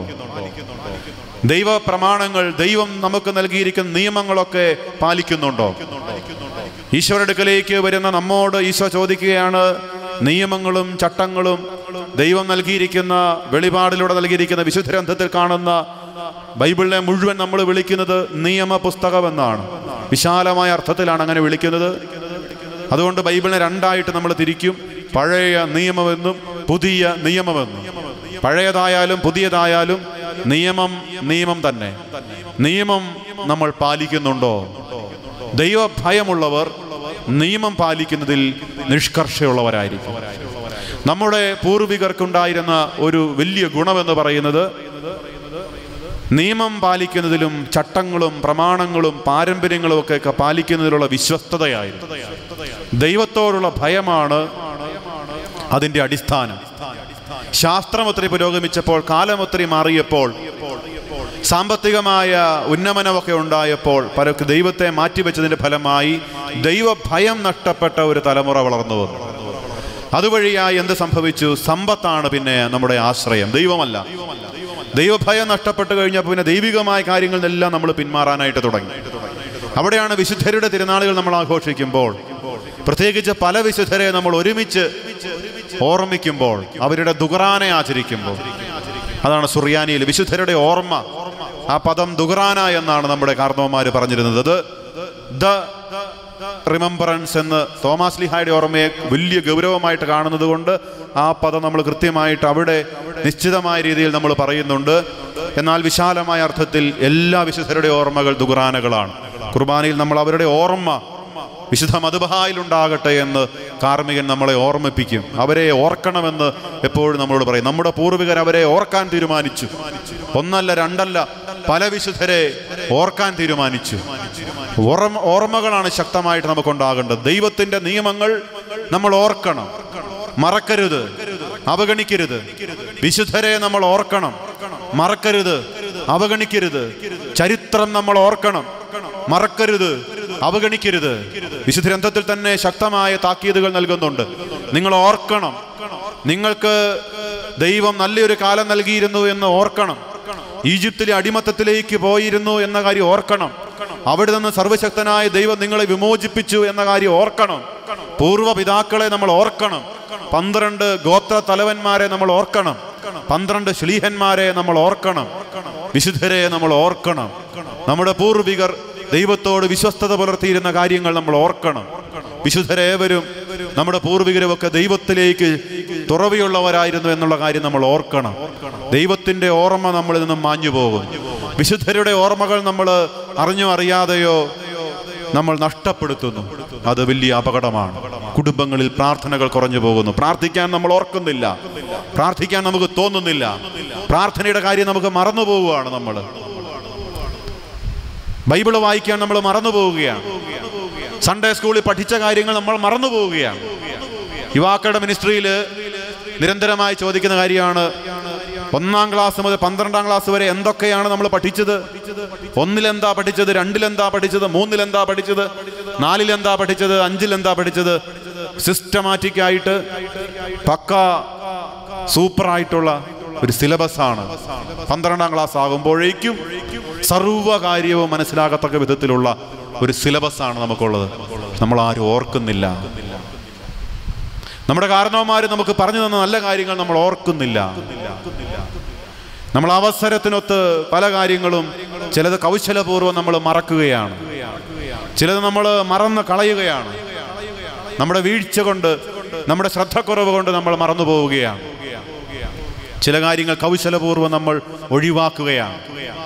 ദൈവ പ്രമാണങ്ങൾ ദൈവം നമുക്ക് നൽകിയിരിക്കുന്ന നിയമങ്ങളൊക്കെ പാലിക്കുന്നുണ്ടോ ഈശോയുടെ അടുക്കലേക്ക് വരുന്ന നമ്മോട് ഈശോ ചോദിക്കുകയാണ് നിയമങ്ങളും ചട്ടങ്ങളും ദൈവം നൽകിയിരിക്കുന്ന വെളിപാടിലൂടെ നൽകിയിരിക്കുന്ന വിശുദ്ധ ഗ്രന്ഥത്തിൽ കാണുന്ന ബൈബിളിനെ മുഴുവൻ നമ്മൾ വിളിക്കുന്നത് നിയമ പുസ്തകമെന്നാണ് വിശാലമായ അർത്ഥത്തിലാണ് അങ്ങനെ വിളിക്കുന്നത് അതുകൊണ്ട് ബൈബിളിനെ രണ്ടായിട്ട് നമ്മൾ തിരിക്കും പഴയ നിയമമെന്നും പുതിയ നിയമമെന്നും പഴയതായാലും പുതിയതായാലും നിയമം നിയമം തന്നെ നിയമം നമ്മൾ പാലിക്കുന്നുണ്ടോ ദൈവഭയമുള്ളവർ നിയമം പാലിക്കുന്നതിൽ നിഷ്കർഷയുള്ളവരായിരിക്കും നമ്മുടെ പൂർവികർക്കുണ്ടായിരുന്ന ഒരു വലിയ ഗുണമെന്ന് പറയുന്നത് നിയമം പാലിക്കുന്നതിലും ചട്ടങ്ങളും പ്രമാണങ്ങളും പാരമ്പര്യങ്ങളും ഒക്കെ ഒക്കെ പാലിക്കുന്നതിലുള്ള വിശ്വസ്തതയായിരുന്നു ദൈവത്തോടുള്ള ഭയമാണ് അതിൻ്റെ അടിസ്ഥാനം ശാസ്ത്രം ഒത്തിരി പുരോഗമിച്ചപ്പോൾ കാലം ഒത്തിരി മാറിയപ്പോൾ സാമ്പത്തികമായ ഉന്നമനമൊക്കെ ഉണ്ടായപ്പോൾ പലർക്ക് ദൈവത്തെ മാറ്റിവെച്ചതിന്റെ ഫലമായി ദൈവഭയം നഷ്ടപ്പെട്ട ഒരു തലമുറ വളർന്നു വന്നു അതുവഴിയായി എന്ത് സംഭവിച്ചു സമ്പത്താണ് പിന്നെ നമ്മുടെ ആശ്രയം ദൈവമല്ല ദൈവഭയം നഷ്ടപ്പെട്ടു കഴിഞ്ഞപ്പോൾ പിന്നെ ദൈവികമായ കാര്യങ്ങളിലെല്ലാം നമ്മൾ പിന്മാറാനായിട്ട് തുടങ്ങി അവിടെയാണ് വിശുദ്ധരുടെ തിരുനാളുകൾ നമ്മൾ ആഘോഷിക്കുമ്പോൾ പ്രത്യേകിച്ച് പല വിശുദ്ധരെ നമ്മൾ ഒരുമിച്ച് ഓർമ്മിക്കുമ്പോൾ അവരുടെ ദുഖറാനെ ആചരിക്കുമ്പോൾ അതാണ് സുറിയാനിയിൽ വിശുദ്ധരുടെ ഓർമ്മ ആ പദം ദുഗ്രാന എന്നാണ് നമ്മുടെ കാർന്നവന്മാർ പറഞ്ഞിരുന്നത് അത് ദ റിമംബറൻസ് എന്ന് തോമാസ് ലിഹായുടെ ഓർമ്മയെ വലിയ ഗൗരവമായിട്ട് കാണുന്നത് കൊണ്ട് ആ പദം നമ്മൾ കൃത്യമായിട്ട് അവിടെ നിശ്ചിതമായ രീതിയിൽ നമ്മൾ പറയുന്നുണ്ട് എന്നാൽ വിശാലമായ അർത്ഥത്തിൽ എല്ലാ വിശുദ്ധരുടെ ഓർമ്മകൾ ദുഗ്രാനകളാണ് കുർബാനയിൽ നമ്മൾ അവരുടെ ഓർമ്മ വിശുദ്ധ മധുബഹായിലുണ്ടാകട്ടെ എന്ന് കാർമികൻ നമ്മളെ ഓർമ്മിപ്പിക്കും അവരെ ഓർക്കണമെന്ന് എപ്പോഴും നമ്മളോട് പറയും നമ്മുടെ പൂർവികർ അവരെ ഓർക്കാൻ തീരുമാനിച്ചു ഒന്നല്ല രണ്ടല്ല പല വിശുദ്ധരെ ഓർക്കാൻ തീരുമാനിച്ചു ഓർമ്മ ഓർമ്മകളാണ് ശക്തമായിട്ട് നമുക്കുണ്ടാകേണ്ടത് ദൈവത്തിന്റെ നിയമങ്ങൾ നമ്മൾ ഓർക്കണം മറക്കരുത് അവഗണിക്കരുത് വിശുദ്ധരെ നമ്മൾ ഓർക്കണം മറക്കരുത് അവഗണിക്കരുത് ചരിത്രം നമ്മൾ ഓർക്കണം മറക്കരുത് അവഗണിക്കരുത് വിശുദ്ധ ഗ്രന്ഥത്തിൽ തന്നെ ശക്തമായ താക്കീതുകൾ നൽകുന്നുണ്ട് നിങ്ങൾ ഓർക്കണം നിങ്ങൾക്ക് ദൈവം നല്ലൊരു കാലം നൽകിയിരുന്നു എന്ന് ഓർക്കണം ഈജിപ്തിലെ അടിമത്തത്തിലേക്ക് പോയിരുന്നു എന്ന കാര്യം ഓർക്കണം അവിടെ നിന്ന് സർവശക്തനായ ദൈവം നിങ്ങളെ വിമോചിപ്പിച്ചു എന്ന കാര്യം ഓർക്കണം പൂർവ്വ പിതാക്കളെ നമ്മൾ ഓർക്കണം പന്ത്രണ്ട് ഗോത്ര തലവന്മാരെ നമ്മൾ ഓർക്കണം പന്ത്രണ്ട് ശ്ലീഹന്മാരെ നമ്മൾ ഓർക്കണം വിശുദ്ധരെ നമ്മൾ ഓർക്കണം നമ്മുടെ പൂർവികർ ദൈവത്തോട് വിശ്വസ്തത പുലർത്തിയിരുന്ന കാര്യങ്ങൾ നമ്മൾ ഓർക്കണം വിശുദ്ധരേവരും നമ്മുടെ പൂർവികരുമൊക്കെ ദൈവത്തിലേക്ക് തുറവിയുള്ളവരായിരുന്നു എന്നുള്ള കാര്യം നമ്മൾ ഓർക്കണം ദൈവത്തിന്റെ ഓർമ്മ നമ്മളിൽ നിന്നും മാഞ്ഞു പോകും വിശുദ്ധരുടെ ഓർമ്മകൾ നമ്മൾ അറിഞ്ഞോ അറിയാതെയോ നമ്മൾ നഷ്ടപ്പെടുത്തുന്നു അത് വലിയ അപകടമാണ് കുടുംബങ്ങളിൽ പ്രാർത്ഥനകൾ കുറഞ്ഞു പോകുന്നു പ്രാർത്ഥിക്കാൻ നമ്മൾ ഓർക്കുന്നില്ല പ്രാർത്ഥിക്കാൻ നമുക്ക് തോന്നുന്നില്ല പ്രാർത്ഥനയുടെ കാര്യം നമുക്ക് മറന്നു പോവുകയാണ് നമ്മൾ ബൈബിള് വായിക്കാൻ നമ്മൾ മറന്നു പോവുകയാണ് സൺഡേ സ്കൂളിൽ പഠിച്ച കാര്യങ്ങൾ നമ്മൾ മറന്നു പോവുകയാണ് യുവാക്കളുടെ മിനിസ്ട്രിയിൽ നിരന്തരമായി ചോദിക്കുന്ന കാര്യമാണ് ഒന്നാം ക്ലാസ് മുതൽ പന്ത്രണ്ടാം ക്ലാസ് വരെ എന്തൊക്കെയാണ് നമ്മൾ പഠിച്ചത് ഒന്നിലെന്താ പഠിച്ചത് രണ്ടിലെന്താ പഠിച്ചത് മൂന്നിലെന്താ പഠിച്ചത് നാലിലെന്താ പഠിച്ചത് അഞ്ചിലെന്താ പഠിച്ചത് സിസ്റ്റമാറ്റിക് ആയിട്ട് പക്ക സൂപ്പറായിട്ടുള്ള ഒരു സിലബസ് ആണ് പന്ത്രണ്ടാം ക്ലാസ് ആകുമ്പോഴേക്കും സർവ്വ കാര്യവും മനസ്സിലാകത്തക്ക വിധത്തിലുള്ള ഒരു സിലബസ് ആണ് നമുക്കുള്ളത് നമ്മൾ ആരും ഓർക്കുന്നില്ല നമ്മുടെ കാരണവന്മാർ നമുക്ക് പറഞ്ഞു തന്ന നല്ല കാര്യങ്ങൾ നമ്മൾ ഓർക്കുന്നില്ല നമ്മൾ അവസരത്തിനൊത്ത് പല കാര്യങ്ങളും ചിലത് കൗശലപൂർവ്വം നമ്മൾ മറക്കുകയാണ് ചിലത് നമ്മൾ മറന്ന് കളയുകയാണ് നമ്മുടെ വീഴ്ച കൊണ്ട് നമ്മുടെ ശ്രദ്ധക്കുറവ് കൊണ്ട് നമ്മൾ മറന്നു പോവുകയാണ് ചില കാര്യങ്ങൾ കൗശലപൂർവ്വം നമ്മൾ ഒഴിവാക്കുകയാണ്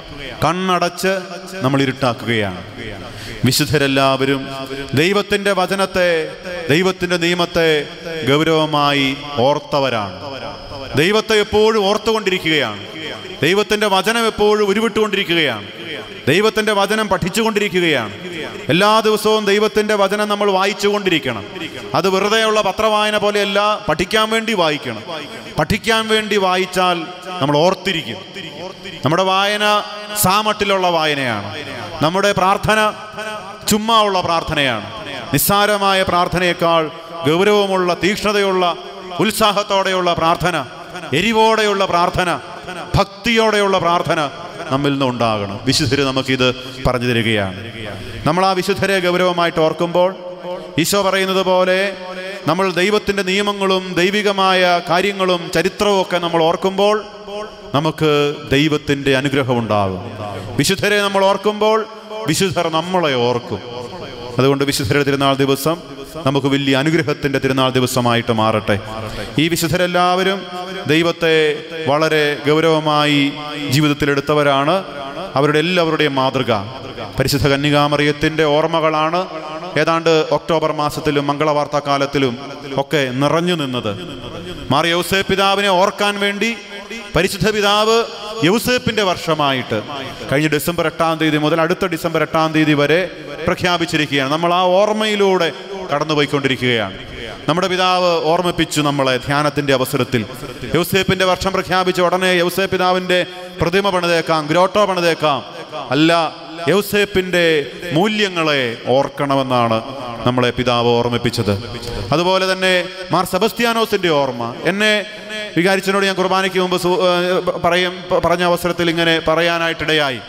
കണ്ണടച്ച് നമ്മൾ ഇരുട്ടാക്കുകയാണ് വിശുദ്ധരെല്ലാവരും ദൈവത്തിന്റെ വചനത്തെ ദൈവത്തിന്റെ നിയമത്തെ ഗൗരവമായി ഓർത്തവരാണ് ദൈവത്തെ എപ്പോഴും ഓർത്തുകൊണ്ടിരിക്കുകയാണ് ദൈവത്തിന്റെ വചനം എപ്പോഴും ഉരുവിട്ടുകൊണ്ടിരിക്കുകയാണ് ദൈവത്തിന്റെ വചനം പഠിച്ചുകൊണ്ടിരിക്കുകയാണ് എല്ലാ ദിവസവും ദൈവത്തിന്റെ വചനം നമ്മൾ വായിച്ചുകൊണ്ടിരിക്കണം അത് വെറുതെയുള്ള പത്രവായന പോലെയല്ല പഠിക്കാൻ വേണ്ടി വായിക്കണം പഠിക്കാൻ വേണ്ടി വായിച്ചാൽ നമ്മൾ ഓർത്തിരിക്കും നമ്മുടെ വായന സാമട്ടിലുള്ള വായനയാണ് നമ്മുടെ പ്രാർത്ഥന ചുമ്മാ ഉള്ള പ്രാർത്ഥനയാണ് നിസ്സാരമായ പ്രാർത്ഥനയേക്കാൾ ഗൗരവമുള്ള തീക്ഷ്ണതയുള്ള ഉത്സാഹത്തോടെയുള്ള പ്രാർത്ഥന എരിവോടെയുള്ള പ്രാർത്ഥന ഭക്തിയോടെയുള്ള പ്രാർത്ഥന നമ്മിൽ നിന്ന് ഉണ്ടാകണം വിശുദ്ധര് നമുക്കിത് പറഞ്ഞു തരികയാണ് നമ്മൾ ആ വിശുദ്ധരെ ഗൗരവമായിട്ട് ഓർക്കുമ്പോൾ ഈശോ പറയുന്നത് പോലെ നമ്മൾ ദൈവത്തിന്റെ നിയമങ്ങളും ദൈവികമായ കാര്യങ്ങളും ചരിത്രവും ഒക്കെ നമ്മൾ ഓർക്കുമ്പോൾ നമുക്ക് ദൈവത്തിന്റെ അനുഗ്രഹം ഉണ്ടാകും വിശുദ്ധരെ നമ്മൾ ഓർക്കുമ്പോൾ വിശുദ്ധർ നമ്മളെ ഓർക്കും അതുകൊണ്ട് വിശുദ്ധരുടെ തിരുനാൾ ദിവസം നമുക്ക് വലിയ അനുഗ്രഹത്തിന്റെ തിരുനാൾ ദിവസമായിട്ട് മാറട്ടെ ഈ വിശുദ്ധരെല്ലാവരും ദൈവത്തെ വളരെ ഗൗരവമായി ജീവിതത്തിലെടുത്തവരാണ് അവരുടെ എല്ലാവരുടെയും മാതൃക പരിശുദ്ധ കന്യകാമറിയത്തിന്റെ ഓർമ്മകളാണ് ഏതാണ്ട് ഒക്ടോബർ മാസത്തിലും മംഗളവാർത്താ കാലത്തിലും ഒക്കെ നിറഞ്ഞു നിന്നത് മാറി യൗസേ പിതാവിനെ ഓർക്കാൻ വേണ്ടി പരിശുദ്ധ പിതാവ് യൗസേപ്പിന്റെ വർഷമായിട്ട് കഴിഞ്ഞ ഡിസംബർ എട്ടാം തീയതി മുതൽ അടുത്ത ഡിസംബർ എട്ടാം തീയതി വരെ പ്രഖ്യാപിച്ചിരിക്കുകയാണ് നമ്മൾ ആ ഓർമ്മയിലൂടെ കടന്നുപോയിക്കൊണ്ടിരിക്കുകയാണ് നമ്മുടെ പിതാവ് ഓർമ്മിപ്പിച്ചു നമ്മളെ ധ്യാനത്തിന്റെ അവസരത്തിൽ യൗസേപ്പിന്റെ വർഷം പ്രഖ്യാപിച്ച ഉടനെ യൗസേ പിതാവിന്റെ പ്രതിമ പണിതേക്കാം ഗ്രോട്ടോ പണിതേക്കാം അല്ല യൗസേപ്പിന്റെ മൂല്യങ്ങളെ ഓർക്കണമെന്നാണ് നമ്മളെ പിതാവ് ഓർമ്മിപ്പിച്ചത് അതുപോലെ തന്നെ മാർ സെബസ്ത്യാനോസിന്റെ ഓർമ്മ എന്നെ വികാരിച്ചനോട് ഞാൻ കുർബാനയ്ക്ക് മുമ്പ് സു- ഏഹ് പറയും പറഞ്ഞ അവസരത്തിൽ ഇങ്ങനെ പറയാനായിട്ടിടയായി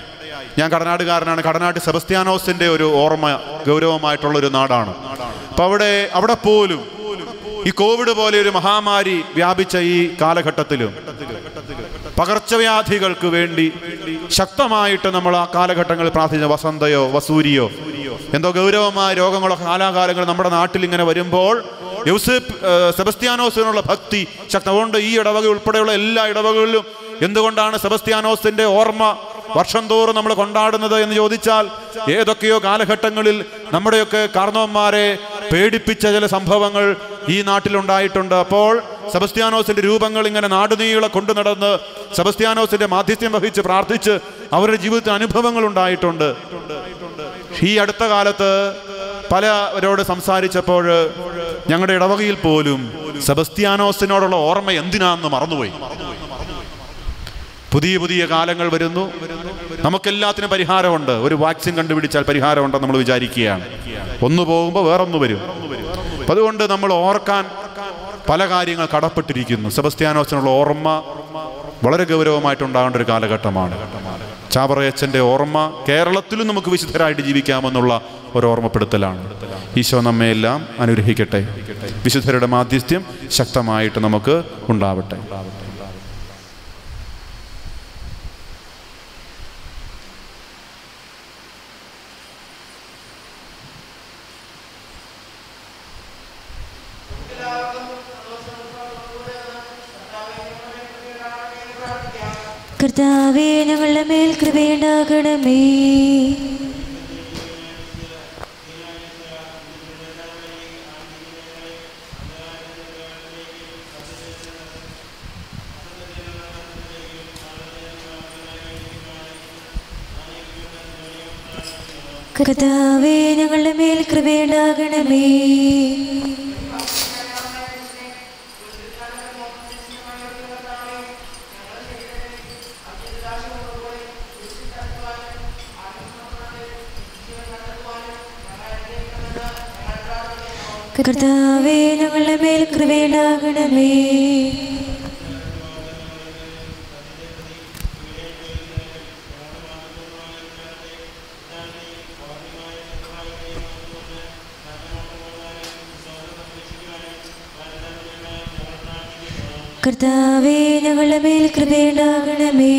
ഞാൻ കടനാടുകാരനാണ് കടനാട്ട് സെബസ്ത്യാനോസിന്റെ ഒരു ഓർമ്മ ഗൗരവമായിട്ടുള്ള ഒരു നാടാണ് അപ്പൊ അവിടെ അവിടെ പോലും ഈ കോവിഡ് പോലെ ഒരു മഹാമാരി വ്യാപിച്ച ഈ കാലഘട്ടത്തിലും പകർച്ചവ്യാധികൾക്ക് വേണ്ടി ശക്തമായിട്ട് നമ്മൾ ആ കാലഘട്ടങ്ങളിൽ പ്രാർത്ഥിച്ച വസന്തയോ വസൂരിയോ എന്തോ ഗൗരവമായ രോഗങ്ങളോ കാലാകാലങ്ങൾ നമ്മുടെ നാട്ടിൽ ഇങ്ങനെ വരുമ്പോൾ യൗസേപ്പ് ഏഹ്, സെബസ്ത്യാനോസിനുള്ള ഭക്തി ശക്തമുണ്ട് ഈ ഇടവക ഉൾപ്പെടെയുള്ള എല്ലാ ഇടവകളിലും എന്തുകൊണ്ടാണ് സെബസ്ത്യാനോസിന്റെ ഓർമ്മ വർഷം തോറും നമ്മൾ കൊണ്ടാടുന്നത് എന്ന് ചോദിച്ചാൽ ഏതൊക്കെയോ കാലഘട്ടങ്ങളിൽ നമ്മുടെയൊക്കെ കാർന്നവന്മാരെ പേടിപ്പിച്ച ചില സംഭവങ്ങൾ ഈ നാട്ടിലുണ്ടായിട്ടുണ്ട് അപ്പോൾ സെബസ്ത്യാനോസിന്റെ രൂപങ്ങൾ ഇങ്ങനെ നാടുനീളെ കൊണ്ടു നടന്ന് സെബസ്ത്യാനോസിന്റെ മാധ്യസ്ഥ്യം വഹിച്ച് പ്രാർത്ഥിച്ച് അവരുടെ ജീവിതത്തിൽ അനുഭവങ്ങൾ ഉണ്ടായിട്ടുണ്ട് ഈ അടുത്ത കാലത്ത് പലവരോട് സംസാരിച്ചപ്പോൾ ഞങ്ങളുടെ ഇടവകയിൽ പോലും സെബസ്ത്യാനോസിനോടുള്ള ഓർമ്മ എന്തിനാന്ന് മറന്നുപോയി പുതിയ പുതിയ കാലങ്ങൾ വരുന്നു നമുക്കെല്ലാത്തിനും പരിഹാരമുണ്ട് ഒരു വാക്സിൻ കണ്ടുപിടിച്ചാൽ പരിഹാരമുണ്ടെന്ന് നമ്മൾ വിചാരിക്കുകയാണ് ഒന്ന് പോകുമ്പോൾ വേറൊന്ന് വരും അപ്പം അതുകൊണ്ട് നമ്മൾ ഓർക്കാൻ പല കാര്യങ്ങൾ കടപ്പെട്ടിരിക്കുന്നു സെബസ്ത്യാനോസിനുള്ള ഓർമ്മ വളരെ ഗൗരവമായിട്ടുണ്ടാകേണ്ട ഒരു കാലഘട്ടമാണ് ചാവറയച്ചൻ്റെ ഓർമ്മ കേരളത്തിലും നമുക്ക് വിശുദ്ധരായിട്ട് ജീവിക്കാമെന്നുള്ള ഒരു ഓർമ്മപ്പെടുത്തലാണ് ഈശോ നമ്മയെല്ലാം അനുഗ്രഹിക്കട്ടെ വിശുദ്ധരുടെ മാധ്യസ്ഥ്യം ശക്തമായിട്ട് നമുക്ക് ഉണ്ടാവട്ടെ കർത്താവേ ഞങ്ങളുടെ മേൽ കൃപയുണ്ടാകണമേ കർത്താവേ ഞങ്ങളുടെ മേൽ കൃപയുണ്ടാകണമേ കർത്താവേ ഞങ്ങളുടെ മേൽ കൃപയുണ്ടാകണമേ കർത്താവേ ഞങ്ങളുടെ മേൽ കൃപയുണ്ടാകണമേ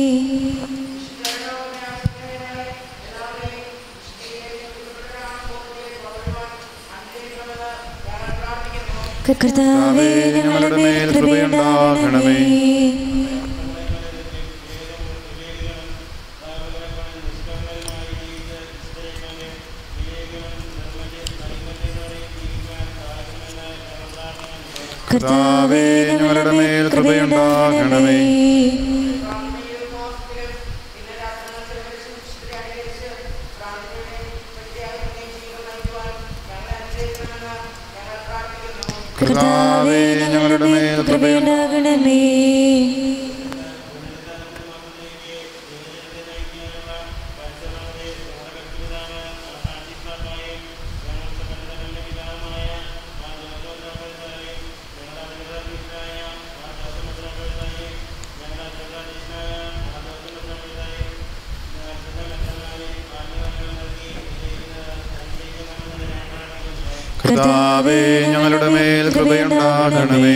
കർത്താവേ ഞങ്ങളുടെ മേൽ കൃപയുണ്ടാകണമേ കർത്താവേ ഞങ്ങളുടെ മേൽ കൃപയുണ്ടാകണമേ കർത്താവേ ഞങ്ങളുടെ മേൽ കൃപയുണ്ടാകണമേ കർത്താവേ ഞങ്ങളുടെ മേൽ കൃപയുണ്ടാകണമേ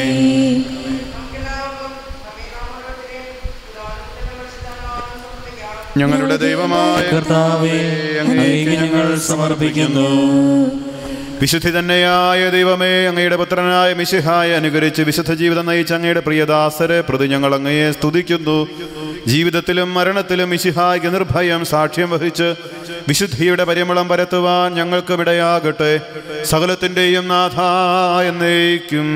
ഞങ്ങളുടെ ദൈവമായ കർത്താവേ അങ്ങേക്ക് ഞങ്ങൾ സമർപ്പിക്കുന്നു വിശുദ്ധി തന്നെയായ ദൈവമേ അങ്ങയുടെ പുത്രനായ മിശിഹായ അനുകരിച്ച് വിശുദ്ധ ജീവിതം നയിച്ച അങ്ങയുടെ പ്രിയദാസരെ പ്രതി ഞങ്ങൾ അങ്ങയെ സ്തുതിക്കുന്നു ജീവിതത്തിലും മരണത്തിലും മിശിഹായ്ക്ക് നിർഭയം സാക്ഷ്യം വഹിച്ച് വിശുദ്ധിയുടെ പരിമളം പരത്തുവാൻ ഞങ്ങൾക്കും ഇടയാകട്ടെ സകലത്തിൻ്റെയും നാഥ എന്നേക്കും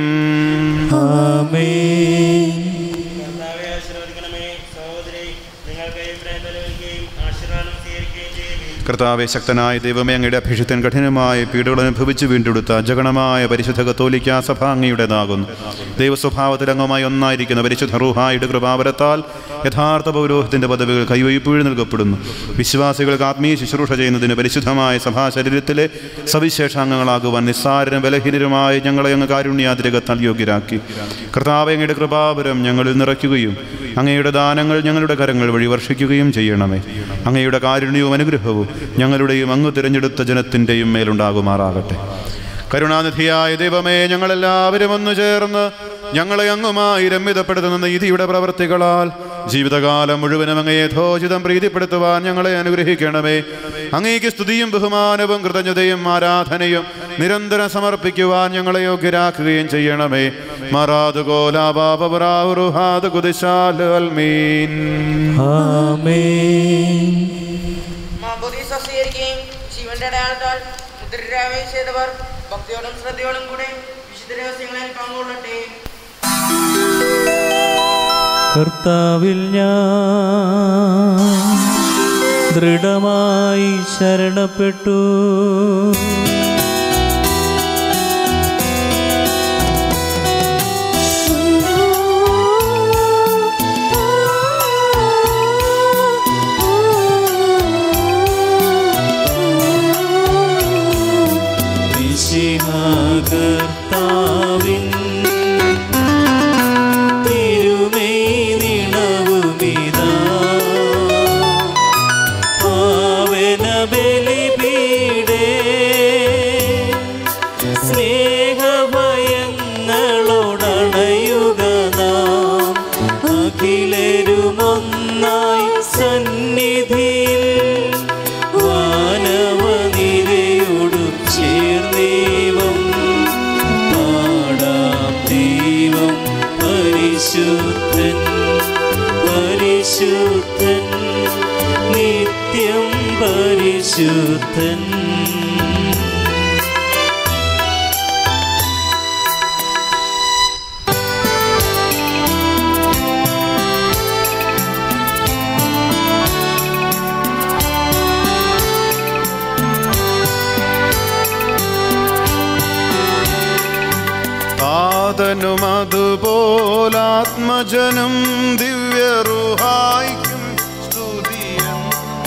ആമേൻ കർത്താവെ ആശീർവദിക്കണമേ സഹോദരി നിങ്ങൾക്ക് ഇബ്രാഹിം നൽകുകയും ആശീർവാദം സ്വീകരിക്കുകയും ചെയ്യുകയും കർത്താവെ ശക്തനായ ദൈവമേ അങ്ങയുടെ അഭിഷിക്തൻ കഠിനമായ പീഡകൾ അനുഭവിച്ച് വീണ്ടെടുത്ത ജഗണമായ പരിശുദ്ധ കത്തോലിക്ക സഭ അങ്ങയുടേതാകുന്നു ദൈവസ്വഭാവത്തിൽ അംഗമായി ഒന്നായിരിക്കുന്ന പരിശുദ്ധ റൂഹായുടെ കൃപാവരത്താൽ യഥാർത്ഥ പൗരോഹിത്തിന്റെ പദവികൾ കൈവയ്പീഴ് നൽകപ്പെടുന്നു വിശ്വാസികൾക്ക് ആത്മീയ ശുശ്രൂഷ ചെയ്യുന്നതിന് പരിശുദ്ധമായ സഭാ ശരീരത്തിലെ സവിശേഷാംഗങ്ങളാകുവാൻ നിസ്സാരനും ബലഹീനരുമായ ഞങ്ങളെ അങ്ങ് കാരുണ്യാതിരകത്താൽ യോഗ്യരാക്കി കർത്താവ് അങ്ങയുടെ കൃപാപരം ഞങ്ങളിൽ നിറയ്ക്കുകയും അങ്ങയുടെ ദാനങ്ങൾ ഞങ്ങളുടെ കരങ്ങൾ വഴി വർഷിക്കുകയും ചെയ്യണമേ അങ്ങയുടെ കാരുണ്യവും അനുഗ്രഹവും ഞങ്ങളുടെയും അങ്ങ് തിരഞ്ഞെടുത്ത ജനത്തിൻ്റെയും മേലുണ്ടാകുമാറാകട്ടെ കരുണാനിധിയായ ദൈവമേ ഞങ്ങളെല്ലാവരും ഒന്നു ചേർന്ന് ഞങ്ങളെ അങ്ങുമായി രമ്യതപ്പെടുത്തുന്ന നീതിയുടെ പ്രവർത്തികളാൽ ജീവിതകാലം മുഴുവനും അങ്ങേ യഥോചിതം പ്രീതിപ്പെടുത്തുവാൻ ഞങ്ങളെ അനുഗ്രഹിക്കണമേ അങ്ങേക്ക് സ്തുതിയും ബഹുമാനവും കൃതജ്ഞതയും ആരാധനയും നിരന്തരം സമർപ്പിക്കുവാൻ ഞങ്ങളെ യോഗ്യരാക്കുകയും ചെയ്യണമേ മറാദുകോലാബാബുറാഹുറുഹാദ് കുദിശാൽമീൻ ആമേൻ മാബോദീസ സ്വീകരിക്കുകയും ശിവന്റെ അടയാളത്താൽ മുദ്രരാവുകയും ചെയ്തവർ ഭക്തിയോടും ശ്രദ്ധയോടും കൂടെ വിശുദ്ധ രഹസ്യങ്ങളിൽ പങ്കുകൊള്ളട്ടെ കർത്താവിൽ ഞാൻ ദൃഢമായി ശരണപ്പെട്ടു കർത്താവിൻ തിരുമൈ നിണവുമിതാ പാവന ബലിപീഡേ സ്നേഹഭയങ്ങളോടണയുക നാം അഖിലരുമൊന്നായി സന്നിധിയിൽ വാനവനിരയോടു ചേർന്നേവം പാടാം ദൈവം പരിശുദ്ധൻ പരിശുദ്ധൻ നിത്യം പരിശുദ്ധൻ താതനും അതുപോലാത്മജനും ദിവ്യറുഹായിക്കും സ്തുതിയും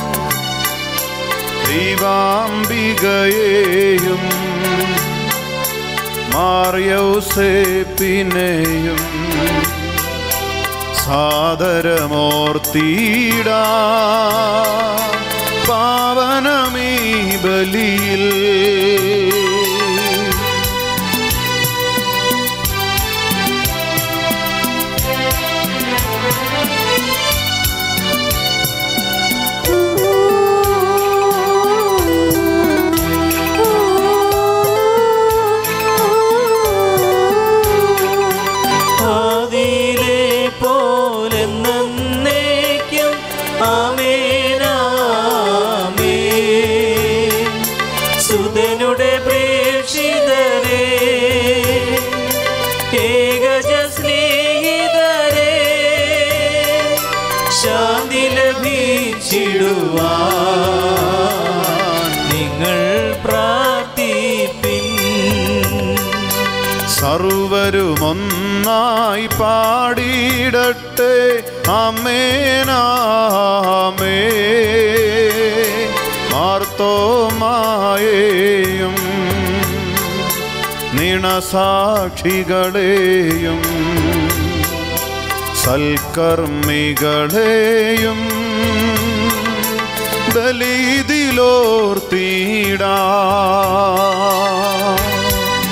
ദൈവാംബികയെയും മാറിയൗസേപ്പിനെയും സാദരമോർത്തിടാ പാവനമീ ബലിയിൽ ആദിയിലെ പോലെ നന്നേക്കും ആമേനാമേ സുതനുടെ പ്രേക്ഷിതരേ ഏകജ സ്നേഹിതരേ ശാന്തി ലഭിച്ചിടുവാൻ നിങ്ങൾ പ്രാർത്ഥിപ്പിൻ സർവരുമൊന്നായി പാടിയിടട്ടെ അമ്മേനാമേ മാർത്തോമായേയും നിണസാക്ഷികളെയും സൽക്കർമ്മികളെയും ബലിതിലോർത്തിടാ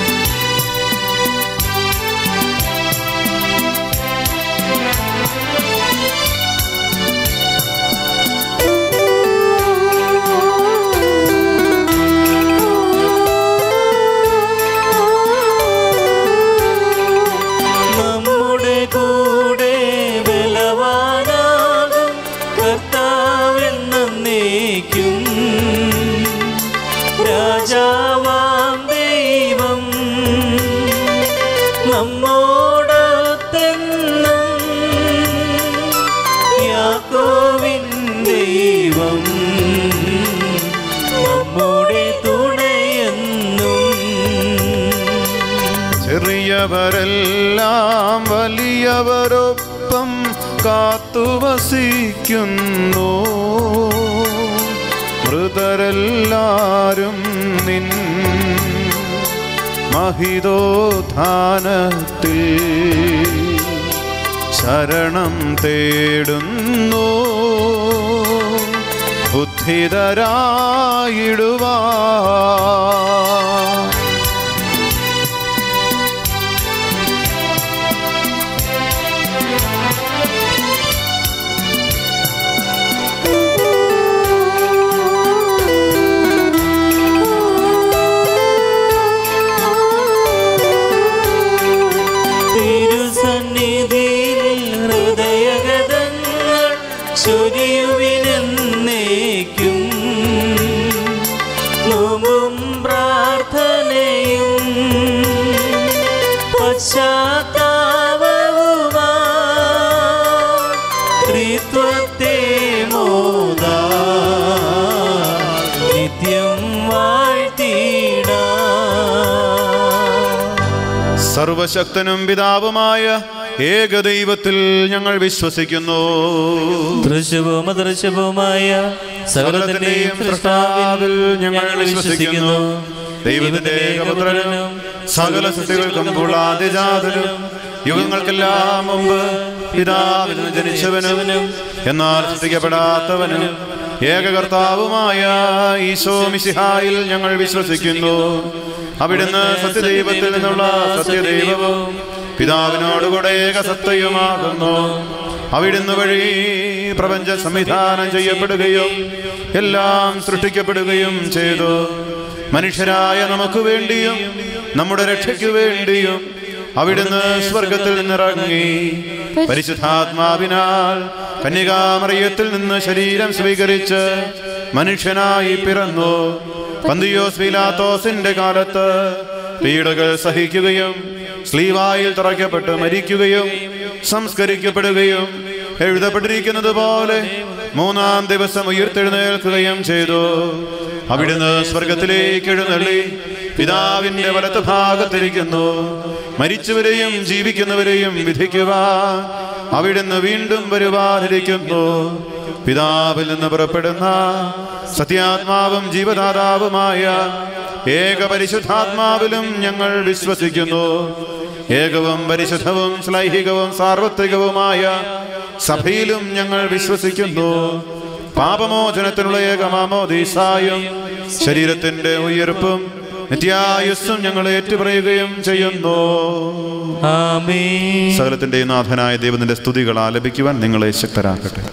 നമ്മുടെ കൂടെ ബലവാനാകും കർത്താവെന്നേക്കും രാജാവാം ദൈവം നമ്മോടൊത്തെന്നും യാക്കോവിൻ ദൈവം നമ്മുടെ തുണയെന്നും ചെറിയവരെല്ലാം വലിയവരൊപ്പം കാത്തുവസിക്കുന്നു മൃതരെല്ലാരും നിൻ മഹിതോധാനത്തിൽ ശരണം തേടുന്നു ബുദ്ധിതരായിടുവാ സർവശക്തനും പിതാവുമായ ഏകദൈവത്തിൽ ഞങ്ങൾ വിശ്വസിക്കുന്നു ദൃശ്യവും അദൃശ്യവുമായ സകലത്തിന്റെയും സൃഷ്ടാവിൽ ഞങ്ങൾ വിശ്വസിക്കുന്നു ദൈവത്തിന്റെ ഏകപുത്രനും സകല സൃഷ്ടികൾക്കും പൂളാതിജാതനും യുഗങ്ങൾക്കെല്ലാം മുമ്പ് പിതാവിൽ നിന്ന് ജനിച്ചവനും എന്നാൽ സൃഷ്ടിക്കപ്പെടാത്തവനും ഏകകർത്താവുമായ ഈശോ മിശിഹായിൽ ഞങ്ങൾ വിശ്വസിക്കുന്നു അവിടുന്ന് സത്യദൈവത്തിൽ നിന്നുള്ള സത്യദൈവവും പിതാവിനോടുകൂടെ ഏകസത്തയുമാകുന്നു അവിടുന്ന് വഴി പ്രപഞ്ച സംവിധാനം ചെയ്യപ്പെടുകയും എല്ലാം സൃഷ്ടിക്കപ്പെടുകയും ചെയ്തു മനുഷ്യരായ നമുക്ക് വേണ്ടിയും നമ്മുടെ രക്ഷയ്ക്കു വേണ്ടിയും അവിടുന്ന് സ്വർഗത്തിൽ നിന്നിറങ്ങി പരിശുദ്ധാത്മാവിനാൽ കന്യകാമറിയത്തിൽ നിന്ന് ശരീരം സ്വീകരിച്ച് മനുഷ്യനായി പിറന്നു പന്തിയോസ് പീലാത്തോസിന്റെ കാലത്ത് പീഡകൾ സഹിക്കുകയും സ്ലീവായിൽ തറയ്ക്കപ്പെട്ട് മരിക്കുകയും സംസ്കരിക്കപ്പെടുകയും എഴുതപ്പെട്ടിരിക്കുന്നത് പോലെ മൂന്നാം ദിവസം ഉയർത്തെഴുന്നേൽക്കുകയും ചെയ്തു അവിടുന്ന് സ്വർഗത്തിലേക്ക് എഴുന്നള്ളി പിതാവിന്റെ വലത്ത് ഭാഗത്തിരിക്കുന്നു മരിച്ചവരെയും ജീവിക്കുന്നവരെയും വിധിക്കുവാൻ അവിടുന്ന് വീണ്ടും വരുവാനിരിക്കുന്നു പിതാവിൽ നിന്ന് പുറപ്പെടുന്ന സത്യാത്മാവും ജീവദാതാവുമായ ഏക പരിശുദ്ധാത്മാവിലും ഞങ്ങൾ വിശ്വസിക്കുന്നു ഏകവും പരിശുദ്ധവും ശ്ലൈഹികവും സാർവത്രികവുമായ സഭയിലും ഞങ്ങൾ വിശ്വസിക്കുന്നു പാപമോചനത്തിനുള്ള ഏകമാമോദീസായും ശരീരത്തിന്റെ ഉയർപ്പും നിത്യായുസ്സും ഞങ്ങൾ ഏറ്റുപറയുകയും ചെയ്യുന്നു ആമേൻ സകലത്തിന്റെ നാഥനായ ദൈവത്തിന്റെ സ്തുതികൾ ആലപിക്കുവാൻ നിങ്ങളെ ശക്തരാക്കട്ടെ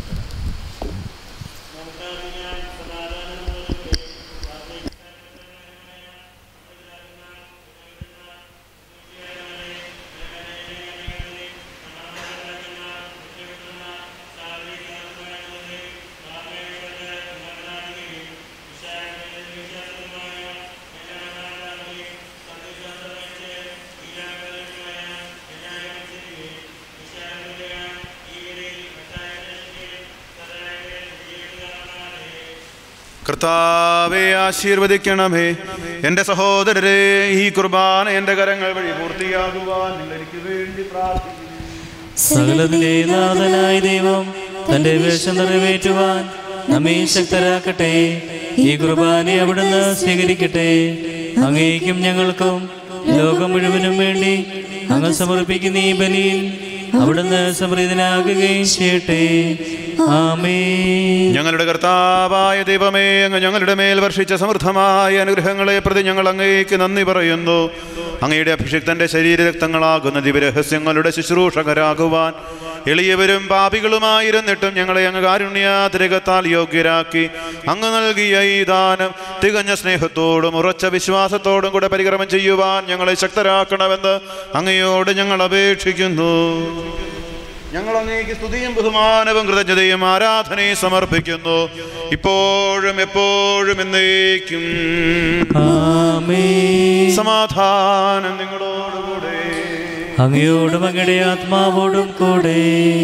കർത്താവെ ആശീർവദിക്കണമേ എൻ്റെ സഹോദരരെ ഈ കുർബാന എൻ്റെ കരങ്ങൾ വഴി പൂർത്തിയാകുവാൻ നിങ്ങൾ എനിക്ക് വേണ്ടി പ്രാർത്ഥിക്കുന്നു സകലത്തിന്റെ നാഥനായ ദൈവം തന്റെ വേഷം നിറവേറ്റുവാൻ നമ്മെ ശക്തരാക്കട്ടെ ഈ കുർബാന അവിടുന്ന് സ്വീകരിക്കട്ടെ അങ്ങേക്കും ഞങ്ങൾക്കും ലോകം മുഴുവനും വേണ്ടി അങ്ങ് സമർപ്പിക്കുന്ന ഈ ബലിയിൽ അവിടുന്ന് സമൃദ്ധനാകുകയും ചെയ്യട്ടെ ആമേൻ ഞങ്ങളുടെ കർത്താവായ ദൈവമേ അങ്ങ് ഞങ്ങളുടെ മേൽ വർഷിച്ച സമൃദ്ധമായ അനുഗ്രഹങ്ങളെ പ്രതി ഞങ്ങൾ അങ്ങേക്ക് നന്ദി പറയുന്നു അങ്ങയുടെ അഭിഷിക്തന്റെ ശരീരരക്തങ്ങളാകുന്ന ദിവരഹസ്യങ്ങളുടെ ശുശ്രൂഷകരാകുവാൻ എളിയവരും പാപികളുമായിരുന്നിട്ടും ഞങ്ങളെ അങ്ങ് കാരുണ്യാതിരകത്താൽ യോഗ്യരാക്കി അങ്ങ് നൽകിയ ഈ ദാനം തികഞ്ഞ സ്നേഹത്തോടും ഉറച്ച വിശ്വാസത്തോടും കൂടെ പരിക്രമം ചെയ്യുവാൻ ഞങ്ങളെ ശക്തരാക്കണമെന്ന് അങ്ങയോട് ഞങ്ങൾ അപേക്ഷിക്കുന്നു ഞങ്ങൾ അങ്ങേക്ക് സ്തുതിയും ബഹുമാനവും കൃതജ്ഞതയും ആരാധനയും സമർപ്പിക്കുന്നു ഇപ്പോഴും എപ്പോഴും എന്നേക്കും ആമേൻ സമാധാനം നിങ്ങളോടുകൂടെ അങ്ങയോടും അങ്ങയുടെ ആത്മാവോടും കൂടെ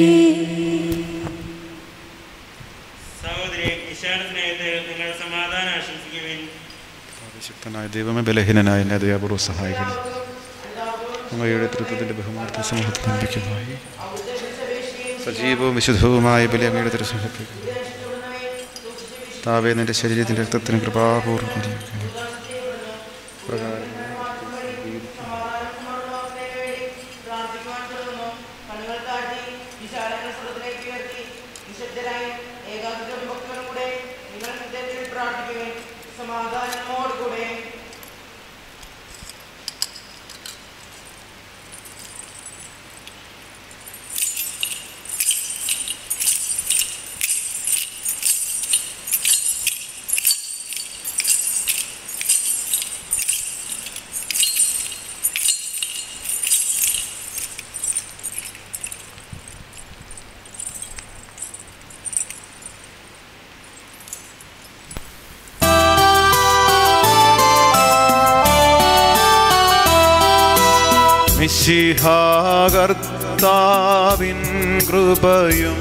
സഹോദരി ഈശാന സ്നേഹത്തിൽ നിങ്ങൾ സമാധാനം ആശംസിക്കുവിൻ ശക്തനായ ദൈവമേ ബലഹീനനായ എന്നെ ദയാപൂർവ്വം സഹായിക്കണം അങ്ങയുടെ തൃത്വത്തിന്റെ ബഹുമാനത്തെ സമൂഹത്തിൽ ലഭിക്കുന്നതായി സജീവവും വിശുദ്ധവുമായ ബലി അങ്ങയുടെ തിരുസമർപ്പിക്കുന്നു താവേ നിന്റെ ശരീരത്തിന്റെ രക്തത്തിന് കൃപാപൂർവ്വം വിനിയോഗിക്കുന്നു. പ്രകാരം പ്രാർത്ഥിക്കുവാൻ തുടങ്ങുന്നു കണ്ണുകൾ താഴ്ത്തി വിശാലങ്ങൾ സ്വർഗത്തിലേക്ക് ഉയർത്തി നിശബ്ദരായി ഏകാഗ്രതയും ഭക്തനും കൂടെ നിങ്ങൾ ഹൃദയത്തിൽ പ്രാർത്ഥിക്കുവിൻ സമാധാനമോടുകൂടെ മിശിഹാകർത്താവിൻ കൃപയും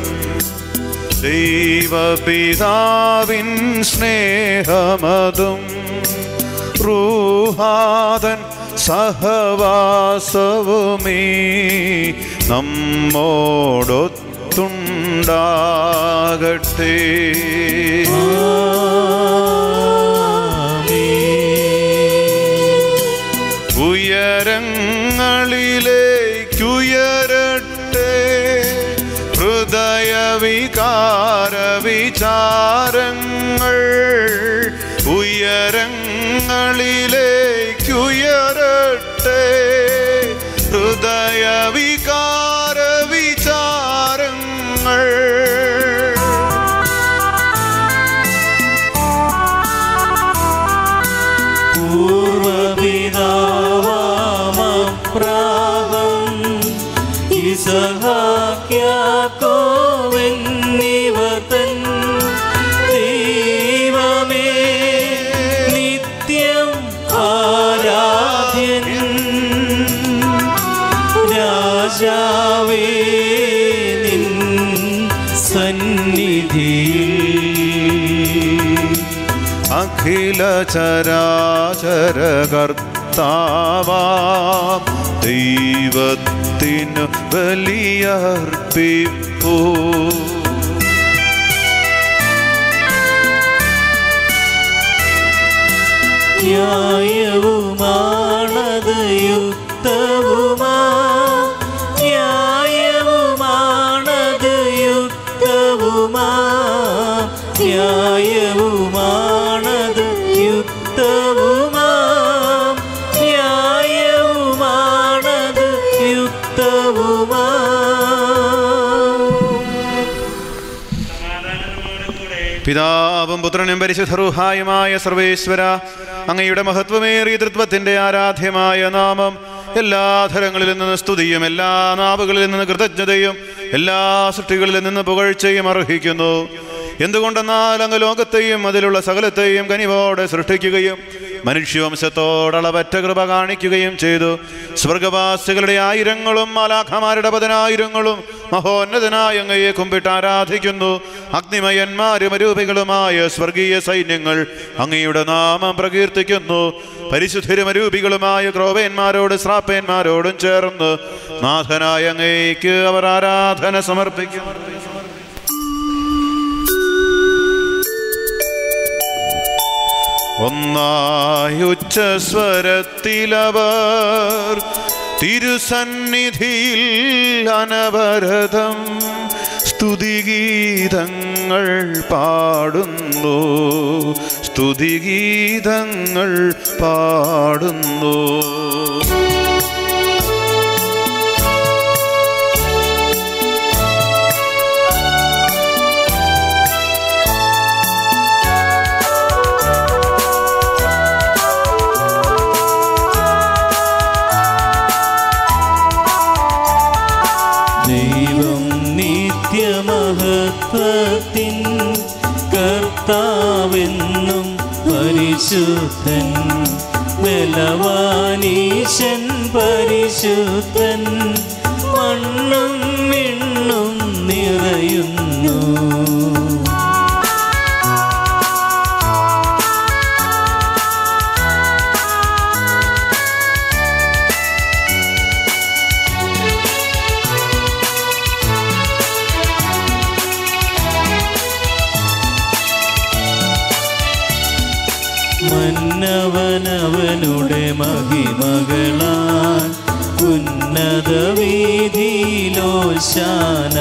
ദൈവപിതാവിൻ സ്നേഹമതും റൂഹാദൻ സഹവാസവുമേ നമ്മോടൊത്തുണ്ടാകട്ടെ ഉയരങ്ങളിലേക്കുയരട്ടെ ഹൃദയവികാര വിചാരങ്ങൾ ഉയരങ്ങളിലേക്കുയരട്ടെ ഹൃദയവികാര വിചാരങ്ങൾ പൂർവപിതാവാമപ്രാഹം ഇസഹാക്യാക്കോവെന്നിവതൻ ദൈവമേ നിത്യം ആരാധ്യൻ രാജാവേ നിൻ സന്നിധിയിൽ അഖില ചരാചര കർത്താവാം ദൈവത്തിനു ബലിയർപ്പിപ്പൂ ന്യായവുമാണത് യുക്തവുമാ ന്യായവുമാണത് യുക്തവുമാ ന്യായവുമാണത് യുക്തവുമാ ന്യായവുമാണത് യുക്തവുമാ സമാധാനം നമ്മോട് കൂടെ പിതാവും പുത്രനും പരിശുദ്ധറുഹായുമായ സർവേശ്വര അങ്ങയുടെ മഹത്വമേറിയ തൃത്വത്തിന്റെ ആരാധ്യമായ നാമം എല്ലാ ധരങ്ങളിൽ നിന്ന് സ്തുതിയും എല്ലാ നാവുകളിൽ നിന്ന് കൃതജ്ഞതയും എല്ലാ സൃഷ്ടികളിൽ നിന്ന് പുകഴ്ചയും അർഹിക്കുന്നു എന്തുകൊണ്ടെന്നാൽ അങ്ങ് ലോകത്തെയും അതിലുള്ള സകലത്തെയും കനിവോടെ സൃഷ്ടിക്കുകയും മനുഷ്യവംശത്തോടളവറ്റ കൃപ കാണിക്കുകയും ചെയ്തു സ്വർഗവാസികളുടെ ആയിരങ്ങളും മാലാഖമാരുടെ പതിനായിരങ്ങളും മഹോന്നതനായ അങ്ങയെ കുമ്പിട്ട് ആരാധിക്കുന്നു അഗ്നിമയന്മാരും അരൂപികളുമായ സ്വർഗീയ സൈന്യങ്ങൾ അങ്ങയുടെ നാമം പ്രകീർത്തിക്കുന്നു പരിശുദ്ധരും അരൂപികളുമായ ക്രോവേന്മാരോട് ശ്രാപ്പേന്മാരോടും ചേർന്ന് നാഥനായ അങ്ങേക്ക് അവർ ആരാധന സമർപ്പിക്കുന്നു ഒന്നായുച്ചസ്വരത്തിലവർ തിരുസന്നിധിയിൽ അനവരതം സ്തുതിഗീതങ്ങൾ പാടുന്നു സ്തുതിഗീതങ്ങൾ പാടുന്നു ദൈവം നിത്യമഹത്വത്തിൻ കർത്താവെന്നും പരിശുദ്ധൻ ബലവാനീശൻ പരിശുദ്ധൻ മണ്ണും മിണ്ണും നിറയുന്നു മന്നവനവനുടെ മഹിമകളാൽ ഉന്നത വീതിയിലോശാന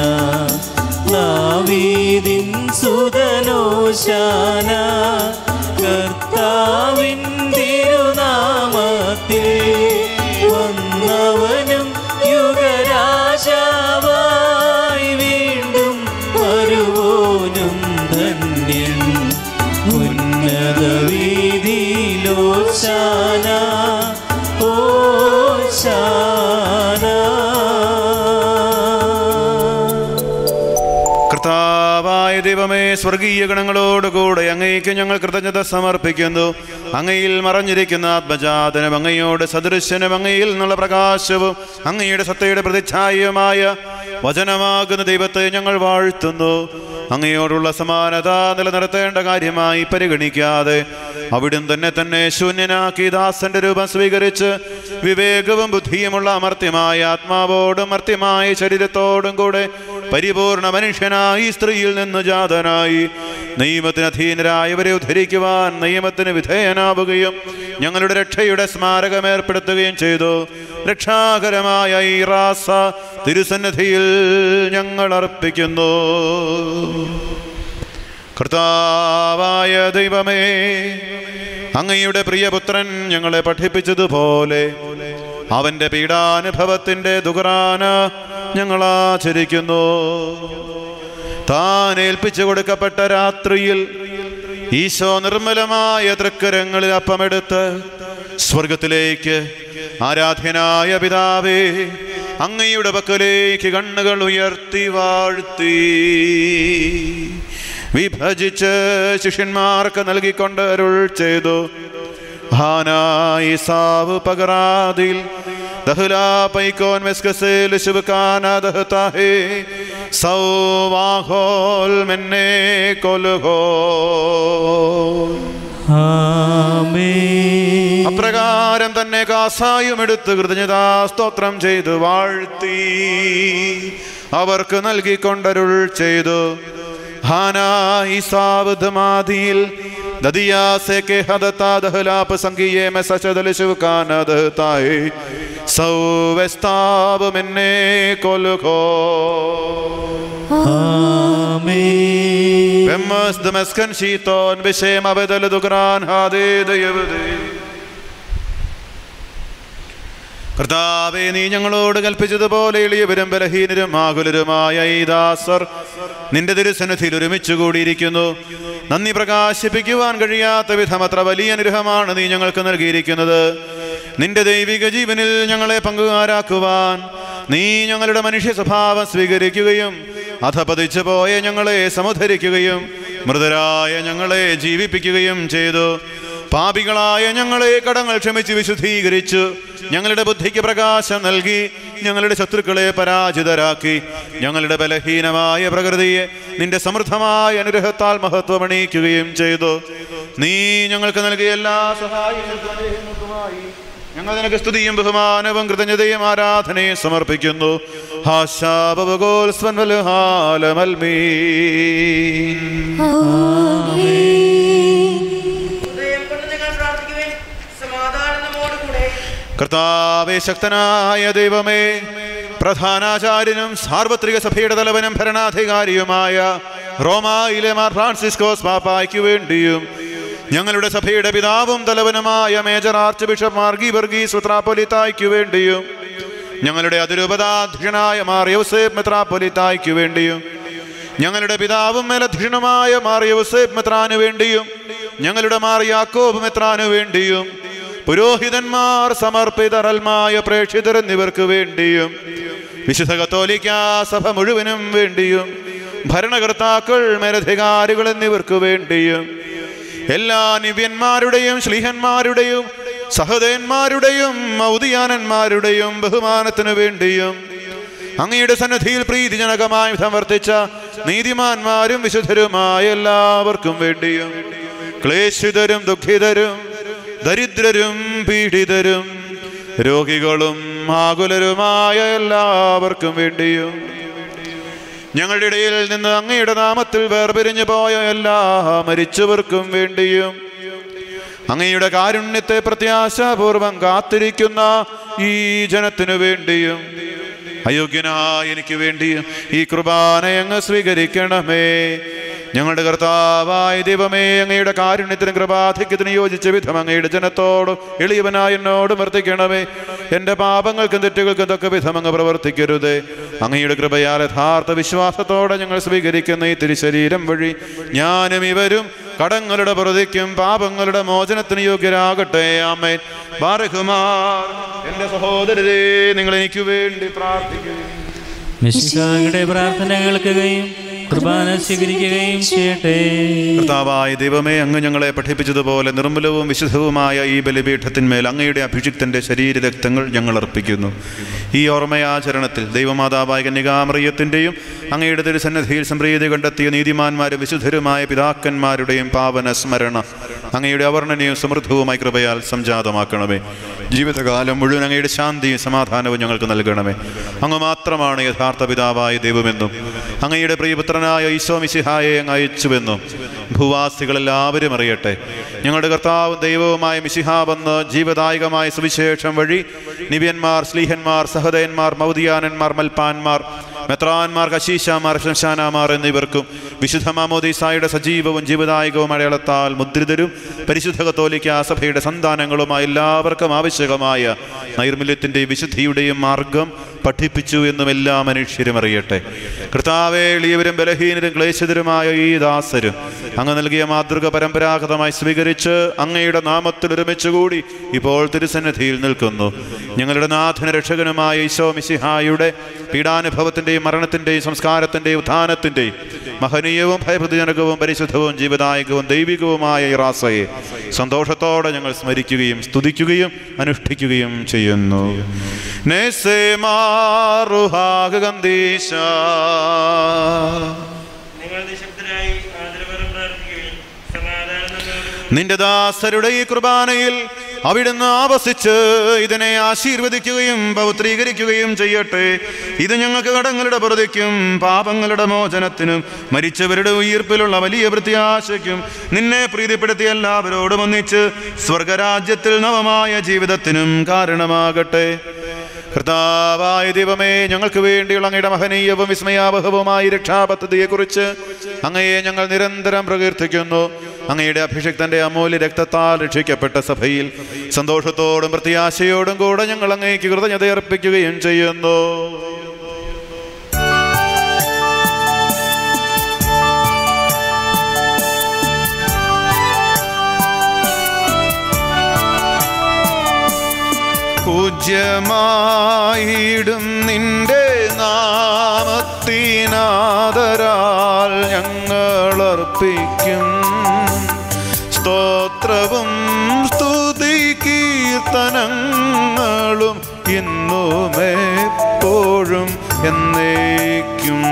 ദാവീദിൻ സുതനോശാന കർത്താവിൻ തിരുനാമത്തിൽ വന്നവനും യുഗരാജാവായി വീണ്ടും വരുവോനും ധന്യൻ ഉന്നത വീതിയിലോശാന ഓശാന കർത്താവായ ദൈവമേ സ്വർഗീയ ഗണങ്ങളോടുകൂടെ അങ്ങേക്ക് ഞങ്ങൾ കൃതജ്ഞത സമർപ്പിക്കുന്നു അങ്ങയിൽ മറഞ്ഞിരിക്കുന്ന ആത്മജാതനും അങ്ങയോട് സദൃശ്യനും അങ്ങയിൽ നിന്നുള്ള പ്രകാശവും അങ്ങയുടെ സത്തയുടെ പ്രതിച്ഛായമായ വചനമാകുന്ന ദൈവത്തെ ഞങ്ങൾ വാഴ്ത്തുന്നു അങ്ങയോടുള്ള സമാനത നിലനിർത്തേണ്ട കാര്യമായി പരിഗണിക്കാതെ അവിടും തന്നെ തന്നെ ശൂന്യനാക്കി ദാസന്റെ രൂപം സ്വീകരിച്ച് വിവേകവും ബുദ്ധിയുമുള്ള അമർത്യമായ ആത്മാവോടും മർത്യമായ ശരീരത്തോടും കൂടെ പരിപൂർണ മനുഷ്യനായി സ്ത്രീയിൽ നിന്ന് ജാതനായി നിയമത്തിന് അധീനരായവരെ ഉദ്ധരിക്കുവാൻ നിയമത്തിന് വിധേയനാവുകയും ഞങ്ങളുടെ രക്ഷയുടെ സ്മാരകം ഏർപ്പെടുത്തുകയും ചെയ്തു രക്ഷാകരമായ ഈ റാസ തിരുസന്നിധിയിൽ ഞങ്ങൾ അർപ്പിക്കുന്നു കർത്താവായ ദൈവമേ അങ്ങയുടെ പ്രിയപുത്രൻ ഞങ്ങളെ പഠിപ്പിച്ചതുപോലെ അവന്റെ പീഡാനുഭവത്തിന്റെ ദുഖറാന ഞങ്ങൾ ആചരിക്കുന്നു താൻ ഏൽപ്പിച്ചു കൊടുക്കപ്പെട്ട രാത്രിയിൽ ഈശോ നിർമ്മലമായ തൃക്കരങ്ങളിൽ അപ്പമെടുത്ത് സ്വർഗത്തിലേക്ക് ആരാധ്യനായ പിതാവേ അങ്ങയുടെ പക്കലേക്ക് കണ്ണുകൾ ഉയർത്തി വാഴ്ത്തി വിഭജിച്ച് ശിഷ്യന്മാർക്ക് നൽകിക്കൊണ്ട് അരുൾ ചെയ്തു ഹാനായി സാവ് പകറാതിൽ ദഹ്ലാ പൈക്കോൻ മെസ്കസേൽ ശുഭകാന ദഹ്താഹേ സൗവാഹോൽ മെന്നെ കൊലുഹോ ആമേൻ അപ്രകാരം തന്നെ കാസായും എടുത്ത് കൃതജ്ഞതാ സ്തോത്രം ചെയ്തു വാഴ്ത്തി അവർക്ക് നൽകിക്കൊണ്ടരുൾ ചെയ്തു ഹാനായിസാവധമാതിയിൽ ദദിയാസെ ഹദത്താ ദഹലാപ് സംഗീയേ മെ സചദൽ ശിവകാന ദഹതായേ സൗവസ്താവ് മെന്നെ കൊലുഖോ ആമേൻ വെമ്മസ് ദമസ്കൻ ശീത്തോൻ വിഷയം അബദൽ ദുഗ്രാൻ ഹാദേ ദയവദേ കർത്താവെ നീ ഞങ്ങളോട് കൽപ്പിച്ചതുപോലെ എളിയവരും ബലഹീനരും ആകുലരുമായ ഈ ദാസർ നിന്റെ തിരുസന്നിധിയിൽ ഒരുമിച്ച് കൂടിയിരിക്കുന്നു നന്ദി പ്രകാശിപ്പിക്കുവാൻ കഴിയാത്ത വിധം അത്ര വലിയ അനുഗ്രഹമാണ് നീ ഞങ്ങൾക്ക് നൽകിയിരിക്കുന്നത് നിന്റെ ദൈവിക ജീവനിൽ ഞങ്ങളെ പങ്കുകാരാക്കുവാൻ നീ ഞങ്ങളുടെ മനുഷ്യ സ്വഭാവം സ്വീകരിക്കുകയും അധപതിച്ചു പോയ ഞങ്ങളെ സമുദ്ധരിക്കുകയും മൃതരായ ഞങ്ങളെ ജീവിപ്പിക്കുകയും ചെയ്തു പാപികളായ ഞങ്ങളെ കടങ്ങൾ ക്ഷമിച്ച് വിശുദ്ധീകരിച്ചു ഞങ്ങളുടെ ബുദ്ധിക്ക് പ്രകാശം നൽകി ഞങ്ങളുടെ ശത്രുക്കളെ പരാജിതരാക്കി ഞങ്ങളുടെ ബലഹീനമായ പ്രകൃതിയെ നിന്റെ സമൃദ്ധമായ അനുഗ്രഹത്താൽ മഹത്വമണിയിക്കുകയും ചെയ്തു നീ ഞങ്ങൾക്ക് നൽകിയ എല്ലാ സഹായങ്ങൾക്കുമായി ഞങ്ങൾ നിനക്ക് സ്തുതിയും ബഹുമാനവും കൃതജ്ഞതയും ആരാധനയും സമർപ്പിക്കുന്നു ഹാശാപവഗോൽസ്വൻ വലുഹാലമൽമീ ഹൃദയം കൊണ്ട് നിങ്ങൾ പ്രാർത്ഥിക്കുവേൻ സമാധാനം നമ്മോട് കൂടെ കർത്താവേ ശക്തനായ ദൈവമേ പ്രധാനാചാര്യനും സാർവത്രിക സഭയുടെ തലവനും ഭരണാധികാരിയുമായ റോമായിലെ മാർ ഫ്രാൻസിസ്കോസ് പാപ്പായ്ക്ക് വേണ്ടിയും ഞങ്ങളുടെ സഭയുടെ പിതാവും തലവനുമായ major arch bishop Varghese മെത്രാപ്പൊലിത്തായ്ക്ക് വേണ്ടിയും ഞങ്ങളുടെ അതിരൂപതാധ്യക്ഷനായ മാർ യൗസേഫ് മെത്രാപ്പൊലിത്തായ്ക്ക് വേണ്ടിയും ഞങ്ങളുടെ പിതാവും മേലധ്യക്ഷനുമായ മാർ യൗസേഫ് മെത്രാന് വേണ്ടിയും ഞങ്ങളുടെ മാർ യാക്കോബ് മെത്രാന് വേണ്ടിയും പുരോഹിതന്മാർ സമർപ്പിതറൽമായ പ്രേക്ഷിതർ എന്നിവർക്ക് വേണ്ടിയും വിശുദ്ധ കത്തോലിക്ക സഭ മുഴുവനും വേണ്ടിയും ഭരണകർത്താക്കൾ മേലധികാരികൾ എന്നിവർക്ക് വേണ്ടിയും എല്ലാ നിവ്യന്മാരുടെയും ശ്ലീഹന്മാരുടെയും സഹോദയന്മാരുടെയും മൗദിയാനന്മാരുടെയും ബഹുമാനത്തിനു വേണ്ടിയും അങ്ങയുടെ സന്നദ്ധിയിൽ പ്രീതിജനകമായി വിധം വർത്തിച്ച നീതിമാന്മാരും വിശുദ്ധരുമായ എല്ലാവർക്കും വേണ്ടിയും ക്ലേശിതരും ദുഃഖിതരും ദരിദ്രരും പീഡിതരും രോഗികളും ആകുലരുമായ എല്ലാവർക്കും വേണ്ടിയും ഞങ്ങളുടെ ഇടയിൽ നിന്ന് അങ്ങയുടെ നാമത്തിൽ വേർപിരിഞ്ഞു പോയ എല്ലാ മരിച്ചവർക്കും വേണ്ടിയും അങ്ങയുടെ കാരുണ്യത്തെ പ്രത്യാശാപൂർവം കാത്തിരിക്കുന്ന ഈ ജനത്തിനു വേണ്ടിയും അയോഗ്യനായ എനിക്ക് വേണ്ടിയും ഈ കുർബാന അങ്ങ് സ്വീകരിക്കണമേ ഞങ്ങളുടെ കർത്താവായ ദൈവമേ അങ്ങയുടെ കാരുണ്യത്തിനും കൃപാധിക്യത്തിനും യോജിച്ച വിധം അങ്ങയുടെ ജനത്തോടും എളിയവനായ എന്നോട് വർത്തിക്കണമേ എൻ്റെ പാപങ്ങൾക്കും തെറ്റുകൾക്കും തൊക്കെ വിധം അങ്ങ് പ്രവർത്തിക്കരുത് അങ്ങയുടെ കൃപയാൽ യഥാർത്ഥ വിശ്വാസത്തോടെ ഞങ്ങൾ സ്വീകരിക്കുന്ന ഈ തിരുശരീരം വഴി ഞാനും ഇവരും കടങ്ങളുടെ പ്രതിക്കും പാപങ്ങളുടെ മോചനത്തിന് യോഗ്യരാകട്ടെ ആമേൻ ബാരകുമാർ എൻ്റെ സഹോദരരെ നിങ്ങൾ എനിക്ക് വേണ്ടി പ്രാർത്ഥിക്കുന്നു മിശിഹായുടെ പ്രാർത്ഥന കേൾക്കുകയും കുർബാന സ്വീകരിക്കുകയും ചെയ്യട്ടെ കർത്താവായ ദൈവമേ അങ്ങ് ഞങ്ങളെ പഠിപ്പിച്ചതുപോലെ നിർമ്മലവും വിശുദ്ധവുമായ ഈ ബലിപീഠത്തിന്മേൽ അങ്ങയുടെ അഭിഷിക്തന്റെ ശരീരരക്തങ്ങൾ ഞങ്ങൾ അർപ്പിക്കുന്നു ഈ ഓർമ്മയാചരണത്തിൽ ദൈവമാതാവായ കന്യകാമറിയത്തിൻ്റെയും അങ്ങയുടെ തിരുസന്നിധിയിൽ സംപ്രീതി കണ്ടെത്തിയ നീതിമാന്മാരും വിശുദ്ധരുമായ പിതാക്കന്മാരുടെയും പാവന സ്മരണ അങ്ങയുടെ അവർണ്ണനയും സമൃദ്ധവുമായ കൃപയാൽ സംജാതമാക്കണമേ ജീവിതകാലം മുഴുവൻ അങ്ങയുടെ ശാന്തിയും സമാധാനവും ഞങ്ങൾക്ക് നൽകണമേ അങ്ങ് മാത്രമാണ് യഥാർത്ഥ പിതാവായ ദൈവമെന്നും അങ്ങയുടെ പ്രിയപുത്രനായ ഈശോ മിശിഹായെ അങ്ങ് അയച്ചുവെന്നും ഭൂവാസികളെല്ലാവരും അറിയട്ടെ ഞങ്ങളുടെ കർത്താവും ദൈവവുമായ മിശിഹ വന്ന് ജീവദായകമായ സുവിശേഷം വഴി നിവ്യന്മാർ സ്ലീഹന്മാർ സഹദയന്മാർ മൗദിയാനന്മാർ മൽപ്പാന്മാർ മെത്രാന്മാർ കശീശാമാർ ശംശാനാമാർ എന്നിവർക്കും വിശുദ്ധ മാമോദീസായുടെ സജീവവും ജീവദായകവും അടയാളത്താൽ മുദ്രിതരും പരിശുദ്ധ കത്തോലിക്ക സഭയുടെ സന്താനങ്ങളുമായ എല്ലാവർക്കും ആവശ്യകമായ നൈർമല്യത്തിൻ്റെയും വിശുദ്ധിയുടെയും മാർഗം പഠിപ്പിച്ചു എന്നും എല്ലാ മനുഷ്യരും അറിയട്ടെ കർത്താവെ എളിയവരും ബലഹീനരും ക്ലേശിതരുമായ ഈ ദാസരും അങ്ങ് നൽകിയ മാതൃക പരമ്പരാഗതമായി സ്വീകരിച്ച് അങ്ങയുടെ നാമത്തിൽ ഒരുമിച്ചുകൂടി ഇപ്പോൾ തിരുസന്നിധിയിൽ നിൽക്കുന്നു ഞങ്ങളുടെ നാഥന രക്ഷകനുമായ ഈശോ മിശിഹായുടെ പീഡാനുഭവത്തിൻ്റെയും മരണത്തിൻ്റെയും സംസ്കാരത്തിൻ്റെയും ഉത്ഥാനത്തിൻ്റെയും മഹനീയവും ഭയപ്രതിജനകവും പരിശുദ്ധവും ജീവദായകവും ദൈവികവുമായ ഈ റാസയെ സന്തോഷത്തോടെ ഞങ്ങൾ സ്മരിക്കുകയും സ്തുതിക്കുകയും അനുഷ്ഠിക്കുകയും ചെയ്യുന്നു നേസേ മാറുഹാഗന്ധീശ നിങ്ങൾ നിശബ്ദരായി ആദരവരം പ്രാർത്ഥിക്കുകയും സമാധാനം നമ്മോട് നിന്റെ ദാസരുടെ ഈ കുർബാനയിൽ അവിടുന്ന് ആവസിച്ച് ഇതിനെ ആശീർവദിക്കുകയും പൗത്രീകരിക്കുകയും ചെയ്യട്ടെ ഇത് ഞങ്ങൾക്ക് കടങ്ങളുടെ പ്രതിക്കും പാപങ്ങളുടെ മോചനത്തിനും മരിച്ചവരുടെ ഉയിർപ്പിലുള്ള വലിയ പ്രത്യാശയ്ക്കും നിന്നെ പ്രീതിപ്പെടുത്തിയ എല്ലാവരോടും ഒന്നിച്ച് സ്വർഗരാജ്യത്തിൽ നവമായ ജീവിതത്തിനും കാരണമാകട്ടെ കർത്താവായ ദൈവമേ ഞങ്ങൾക്ക് വേണ്ടിയുള്ള അങ്ങയുടെ മഹനീയവും വിസ്മയാവഹവുമായ രക്ഷാപദ്ധതിയെക്കുറിച്ച് അങ്ങയെ ഞങ്ങൾ നിരന്തരം പ്രകീർത്തിക്കുന്നു അങ്ങയുടെ അഭിഷിക്തന്റെ അമൂല്യ രക്തത്താൽ രക്ഷിക്കപ്പെട്ട സഭയിൽ സന്തോഷത്തോടും പ്രത്യാശയോടും കൂടെ ഞങ്ങൾ അങ്ങേക്ക് കൃതജ്ഞത അർപ്പിക്കുകയും ചെയ്യുന്നു പൂജ്യമായിടും നിന്റെ നാമത്തിനാദരാൽ ഞങ്ങൾ അർപ്പിക്കും സ്തോത്രവും സ്തുതി കീർത്തനങ്ങളും ഇന്നും എപ്പോഴും എന്നേക്കും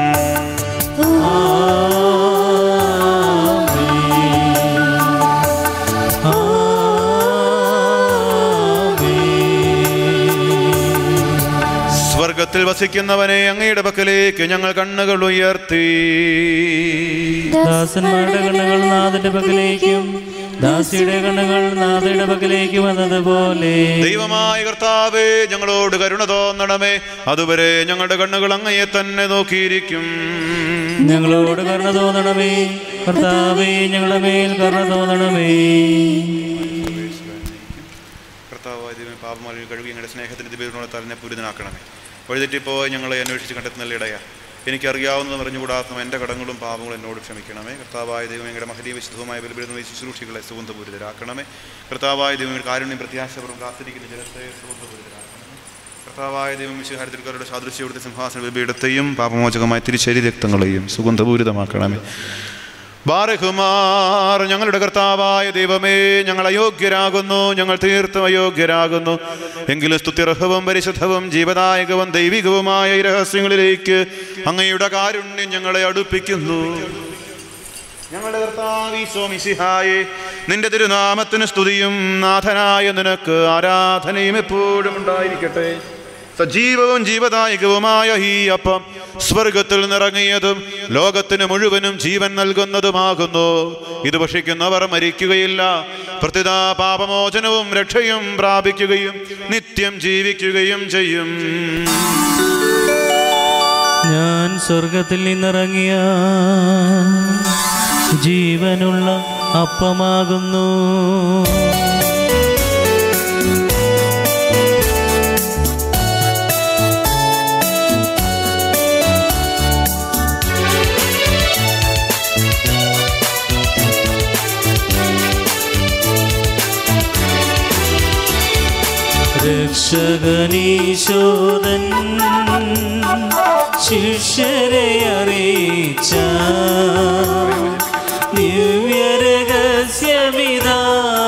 സ്വർഗത്തിൽ വസിക്കുന്നവനെ അങ്ങയുടെ പക്കലേക്ക് ഞങ്ങൾ കണ്ണുകൾ ഉയർത്തി ദാസന്മാരുടെ കണ്ണുകൾ നാഥന്റെ പക്കലേക്കും ദാസിയുടെ കണ്ണുകൾ നാഥയുടെ പക്കലേക്കും വന്നതുപോലെ ദൈവമായ കർത്താവേ ഞങ്ങളോട് കരുണ തോന്നണമേ അതുവരെ ഞങ്ങളുടെ കണ്ണുകൾ അങ്ങയെ തന്നെ നോക്കിയിരിക്കും ഞങ്ങളോട് കരുണ തോന്നണമേ കർത്താവേ ഞങ്ങളുടെ മേൽ കരുണ തോന്നണമേ കർത്താവായ ദൈവമേ പാപമാലിൽ കഴുകി ഞങ്ങളുടെ സ്നേഹത്തിന് ദിവ്യഗുണത്താൽ എന്നെ പൂരിതനാക്കണമേ വഴിതെറ്റിപ്പോയി ഞങ്ങളെ അന്വേഷിച്ച് കണ്ടെത്തുന്ന ഇടയാ എനിക്കറിയാവുന്നതും അറിഞ്ഞുകൂടാത്തതും എൻ്റെ കടങ്ങളും പാപങ്ങളും എന്നോട് ക്ഷമിക്കണമേ കർത്താവായ ദൈവം ഞങ്ങളുടെ മഹനീയ വിശുദ്ധവുമായ ബലിബിടുന്ന ശുശ്രൂഷികളെ സുഗന്ധപൂരിതരാക്കണമേ കർത്താവായ ദൈവം കാരുണ്യം പ്രത്യാശപുറം കാത്തിരിക്കുന്ന ജനത്തെ സുഗന്ധപൂരിതരാക്കണമേ കർത്താവായ ദൈവം വിശുഹാരത്തിൽക്കാരുടെ സാദൃശ്യവിടുത്തെ സിംഹാസന ബലിപീഠത്തെയും പാപമോചകമായ തിരിച്ചരി രക്തങ്ങളെയും സുഗന്ധപൂരിതമാക്കണമേ ബാരഹുമാർ ഞങ്ങളുടെ കർത്താവായ ദൈവമേ ഞങ്ങൾ അയോഗ്യരാകുന്നു ഞങ്ങൾ തീർത്തും അയോഗ്യരാകുന്നു എങ്കിലും സ്തുത്യർഹവും പരിശുദ്ധവും ജീവദായകവും ദൈവികവുമായ ഈ രഹസ്യങ്ങളിലേക്ക് അങ്ങയുടെ കാരുണ്യം ഞങ്ങളെ അടുപ്പിക്കുന്നു ഞങ്ങളുടെ കർത്താവീശോ മിശിഹായെ നിന്റെ തിരുനാമത്തിന് സ്തുതിയും നാഥനായ നിനക്ക് ആരാധനയും എപ്പോഴും ഉണ്ടായിരിക്കട്ടെ സജീവവും ജീവദായകവുമായ ഈ അപ്പം സ്വർഗത്തിൽ നിറങ്ങിയതും ലോകത്തിന് മുഴുവനും ജീവൻ നൽകുന്നതുമാകുന്നു ഇത് ഭക്ഷിക്കുന്നവർ മരിക്കുകയില്ല പ്രത്യുത പാപമോചനവും രക്ഷയും പ്രാപിക്കുകയും നിത്യം ജീവിക്കുകയും ചെയ്യും ഞാൻ സ്വർഗത്തിൽ നിന്നിറങ്ങിയ ജീവനുള്ള അപ്പമാകുന്നു രക്ഷകനീശോദൻ ശിഷ്യരെ അറിയിച്ച ദിവ്യരഹസ്യമിതാ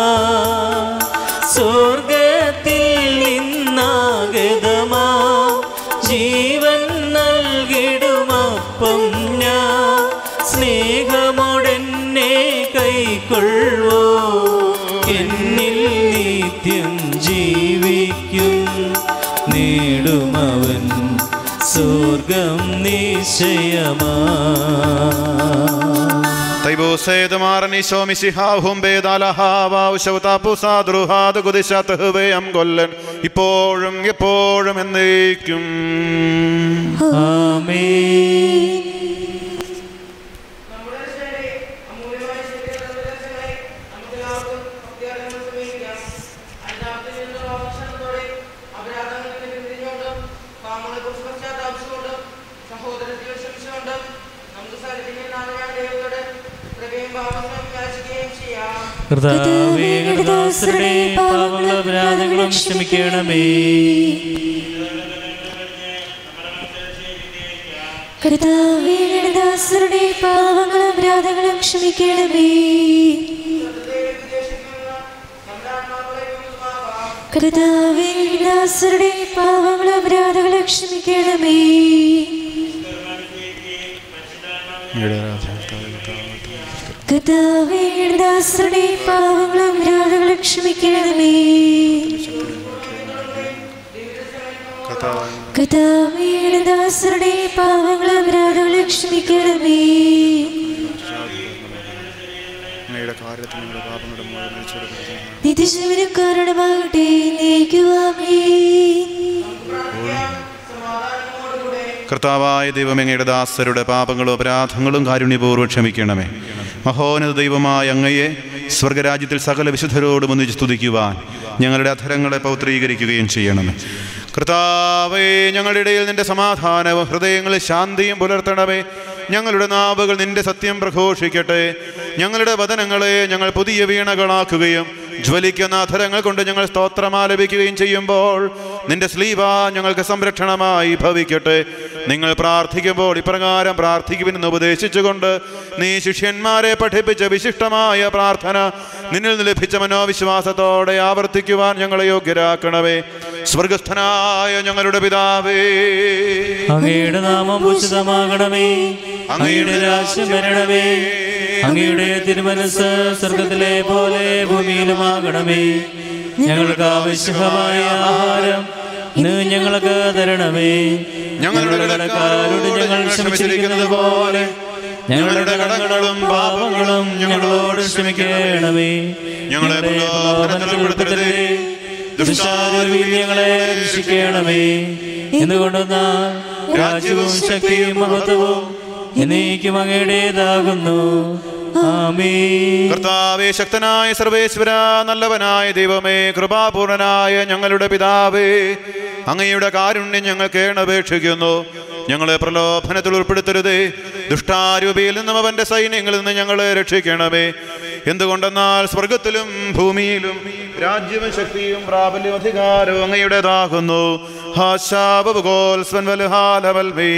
സ്വർഗത്തിൽ നിന്നാഗതമാ ജീവൻ നൽകിടുമപ്പം ഞാൻ സ്നേഹമോടെന്നെ കൈക്കൊള്ളുവോ എന്നിൽ നിത്യം ജീവിക്കും നേടുമവൻ സ്വർഗം നിശ്ചയമാ കൊല്ലൻ ഇപ്പോഴും എപ്പോഴും എന്നേക്കും ആമേൻ നമ്മുടെ രക്ഷകനെ അമൂല്യമായ ശരീരങ്ങളെ നമുക്കെല്ലാവർക്കും ഭക്തിയാലങ്ങൾ സമീപിക്കാം അല്ലാത്തിൽ നിന്ന് അവസാനത്തോടെ അപരാധങ്ങളിൽ നിന്ന് പിരിഞ്ഞുകൊണ്ടും പാമങ്ങളെക്കുറിച്ച് പശ്ചാത്താപിച്ചുകൊണ്ടും സഹോദരത്തിൽ ക്ഷമിച്ചുകൊണ്ടും നമുക്ക് സാധിക്കുന്ന ദൈവത്തോട് കൃപയും ഭാവങ്ങളും യാചിക്കുകയും ചെയ്യാം കർത്താവേ കർത്താസുരുടെ പാവങ്ങളും അപരാധങ്ങളും ക്ഷമിക്കണമേ കർത്താവേ ദാസരുടെ പാവങ്ങളും അപരാധങ്ങളും ക്ഷമിക്കണമേ കർത്താവേ ദാസരുടെ പാവങ്ങളും അപരാധങ്ങളും ക്ഷമിക്കണമേ കർത്താവേ ദാസരുടെ പാവങ്ങളും അപരാധങ്ങളും ക്ഷമിക്കണമേ കർത്താവേ ദാസരുടെ പാവങ്ങളും അപരാധങ്ങളും ക്ഷമിക്കണമേ അങ്ങയുടെ കാര്യത്തിൽ നിങ്ങളുടെ പാപങ്ങളുടെ മുഴുവൻ വിളിച്ചെടുക്കുന്നു നിത്യജീവനം കാരണമാകട്ടെ നയിക്കുവാമേ കർത്താവായ ദൈവം അങ്ങയുടെ ദാസരുടെ പാപങ്ങളും അപരാധങ്ങളും കാരുണ്യപൂർവ്വം ക്ഷമിക്കണമേ മഹോന്നത ദൈവമായ അങ്ങയെ സ്വർഗരാജ്യത്തിൽ സകല വിശുദ്ധരോടും ഒന്നിച്ച് സ്തുതിക്കുവാൻ ഞങ്ങളുടെ അധരങ്ങളെ പൗത്രീകരിക്കുകയും ചെയ്യണമേ കർത്താവേ ഞങ്ങളുടെ ഇടയിൽ നിന്റെ സമാധാനവും ഹൃദയങ്ങളിൽ ശാന്തിയും പുലർത്തണമേ ഞങ്ങളുടെ നാവുകൾ നിന്റെ സത്യം പ്രഘോഷിക്കട്ടെ ഞങ്ങളുടെ വചനങ്ങളെ ഞങ്ങൾ പുതിയ വീണകളാക്കുകയും ജ്വലിക്കുന്ന അധരങ്ങൾ കൊണ്ട് ഞങ്ങൾ സ്തോത്രമാലപിക്കുകയും ചെയ്യുമ്പോൾ നിന്റെ സ്ലീവ ഞങ്ങൾക്ക് സംരക്ഷണമായി ഭവിക്കട്ടെ നിങ്ങൾ പ്രാർത്ഥിക്കുമ്പോൾ ഇപ്രകാരം പ്രാർത്ഥിക്കുമെന്ന് ഉപദേശിച്ചുകൊണ്ട് നീ ശിഷ്യന്മാരെ പഠിപ്പിച്ച വിശിഷ്ടമായ പ്രാർത്ഥന നിന്നിൽ നിന്ന് ലഭിച്ച മനോവിശ്വാസത്തോടെ ആവർത്തിക്കുവാൻ ഞങ്ങളെ യോഗ്യരാക്കണമേ സ്വർഗസ്ഥനായ ഞങ്ങളുടെ പിതാവേ അങ്ങയുടെ നാമം ഉചിതമാകണമേ അങ്ങയുടെ രാജ്യം വരണമേ അങ്ങയുടെ തിരുമനസ് സ്വർഗത്തിലെ പോലെ ഭൂമിയിലുമാകണമേ ഞങ്ങൾക്ക് ആവശ്യമായ ആഹാരം ഇന്ന് ഞങ്ങൾക്ക് തരണമേ ഞങ്ങളുടെ കടക്കാരോട് ഞങ്ങൾ ക്ഷമിച്ചിരിക്കുന്നത് പോലെ ഞങ്ങളുടെ കടങ്ങളും പാപങ്ങളും ഞങ്ങളോട് ക്ഷമിക്കണമേ ഞങ്ങളെ പ്രലോഭനത്തിൽ ഉൾപ്പെടുത്തരുതേ ദുഷ്ടാരൂപിയിൽ ഞങ്ങളെ രക്ഷിക്കണമേ എന്തുകൊണ്ടെന്നാൽ രാജ്യവും ശക്തിയും മഹത്വവും എന്നേക്കും അങ്ങയുടേതാകുന്നു ആമേ കർത്താവേ ശക്തനായ സർവേശ്വര നല്ലവനായ ദൈവമേ കൃപാപൂർണനായ ഞങ്ങളുടെ പിതാവേ അങ്ങയുടെ കാരുണ്യം ഞങ്ങൾ കേണപേക്ഷിക്കുന്നു ഞങ്ങളെ പ്രലോഭനത്തിൽ ഉൾപ്പെടുത്തരുതേ ദുഷ്ടാരൂപിയിൽ നിന്നും അവന്റെ സൈന്യങ്ങളിൽ നിന്ന് ഞങ്ങളെ രക്ഷിക്കണമേ എന്തുകൊണ്ടെന്നാൽ സ്വർഗത്തിലും ഭൂമിയിലും രാജ്യവും ശക്തിയും പ്രാബല്യവും അധികാരവും അങ്ങയുടേതാകുന്നു ഹാശാബുഗോൽസ്വൻവൽഹാലവൽമേ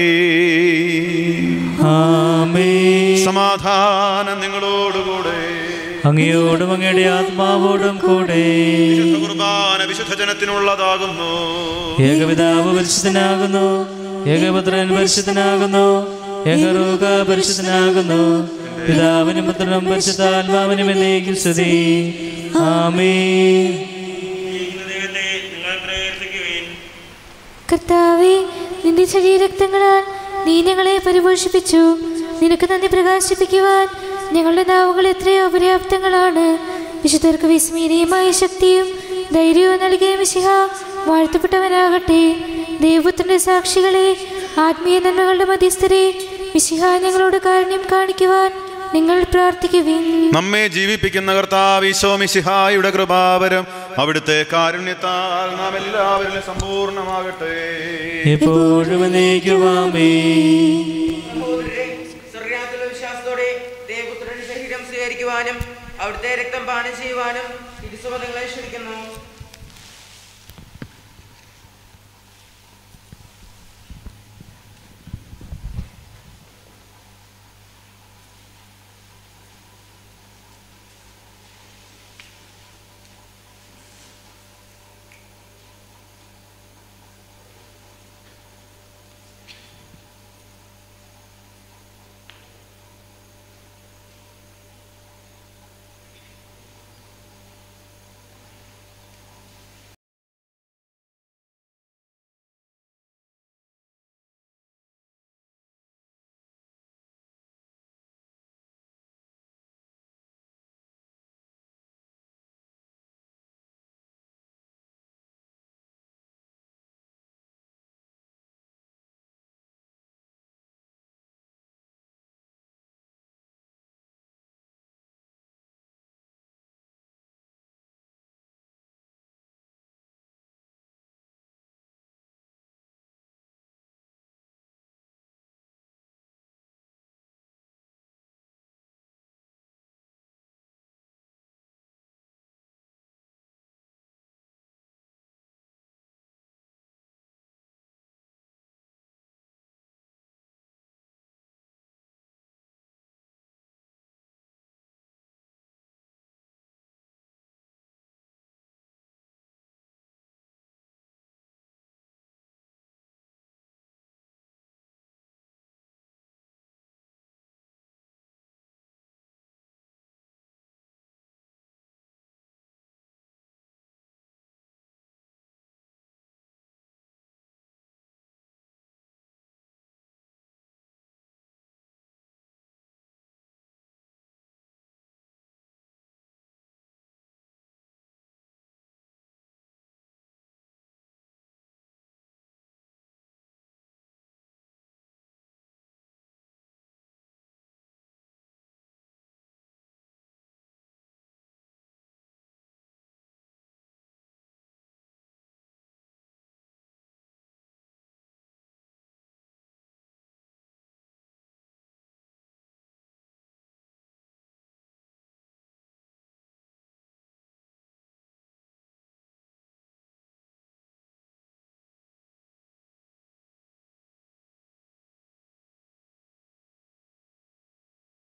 ആമേ സമാധാനം നിങ്ങളോടുകൂടെ അങ്ങയോടും അങ്ങയുടെ ആത്മാവോടും കൂടെ വിശുദ്ധ കുർബാന വിശുദ്ധ ജനത്തിനുള്ളതാകുന്നു ഏകപിതാവ് പരിശുദ്ധനാകുന്നു ഏകപുത്രൻ പരിശുദ്ധനാകുന്നു ഏകറൂക പരിശുദ്ധനാകുന്നു പിതാവിനും പുത്രനും പരിശുദ്ധാത്മാവിനും എന്നേക്കും സ്തുതി ആമേ ഇന്ന് ദൈവത്തെ നിങ്ങൾ പ്രകീർത്തിക്കുവിൻ കർത്താവേ നിന്റെ ശരീരക്തങ്ങളാൽ നീ ഞങ്ങളെ പരിപോഷിപ്പിച്ചു നിനക്ക് നന്ദി പ്രകാശിപ്പിക്കുവാൻ ഞങ്ങളുടെ നാവുകൾ എത്രയോ പര്യാപ്തങ്ങളാണ് വിശുദ്ധർക്ക് വിസ്മീനീയമായ ശക്തിയും ധൈര്യവും നൽകിയ മിശിഹ വാഴ്ത്തപ്പെട്ടവനാകട്ടെ ദൈവപുത്രന്റെ സാക്ഷികളെ ആത്മീയ നന്മകളുടെ മധ്യസ്ഥരെ മിശിഹ ഞങ്ങളോട് കാരുണ്യം കാണിക്കുവാൻ നിങ്ങൾ പ്രാർത്ഥിക്കുവിൻ നമ്മെ ജീവിപ്പിക്കുന്ന കർത്താവ് ഈശോമിശിഹായുടെ കൃപാവരം അവിടുത്തെ കാരുണ്യത്താൽ നാം എല്ലാവരിലും സമ്പൂർണ്ണമാകട്ടെ എപ്പോഴും എന്നേക്കും ആമേ സഹോദരരെ സ്വർഗത്തിലുള്ള വിശ്വാസത്തോടെ ദേവപുത്രന്റെ ശരീരം സ്വീകരിക്കുവാനും അവിടുത്തെ രക്തം പാനം ചെയ്യുവാനും തിരുസുമതങ്ങളെ ക്ഷണിക്കുന്നു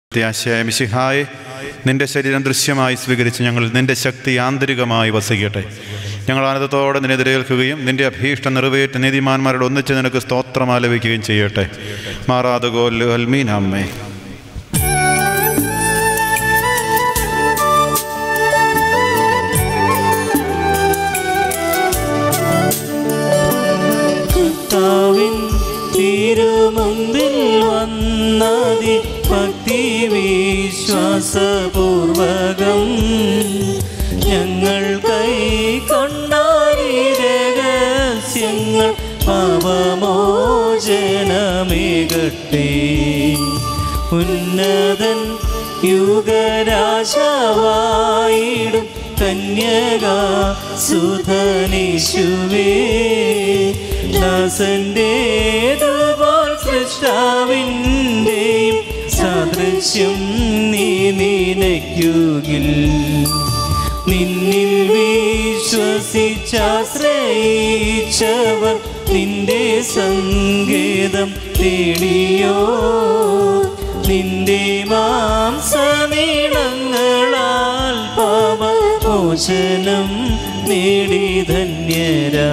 പ്രത്യാശയായ മിശിഹായെ നിന്റെ ശരീരം ദൃശ്യമായി സ്വീകരിച്ച് ഞങ്ങൾ നിന്റെ ശക്തി ആന്തരികമായി വസിക്കട്ടെ ഞങ്ങൾ ആനന്ദത്തോടെ നിന്നെ എതിരേൽക്കുകയും നിന്റെ അഭീഷ്ടം നിറവേറ്റ് നീതിമാന്മാരോട് ഒന്നിച്ച് നിനക്ക് സ്തോത്രം ആലപിക്കുകയും ചെയ്യട്ടെ മാറാതെ ഗോൽ അൽമീൻ അമ്മേ കർത്താവിൻ തിരുമുമ്പിൽ വന്നതി ഭക്തി വിശ്വാസപൂർവകം ഞങ്ങൾ കൈ കൊണ്ടാരി രഹസ്യങ്ങൾ പാപമോചനമേകട്ടെ ഉന്നതൻ യുഗരാജാവായിടും കന്യക സുധനീശുവേ ദാസന്റേതുപോൽ സൃഷ്ടാവിൻ്റെയും സാദൃശ്യം നീ നിനയ്ക്കുകിൽ നിന്നിൽ വിശ്വസിച്ചാശ്രയിച്ചവർ നിന്റെ സങ്കേതം തേടിയോ നിന്റെ മാംസനീളങ്ങളാൽ പാപമോചനം നേടി ധന്യരാ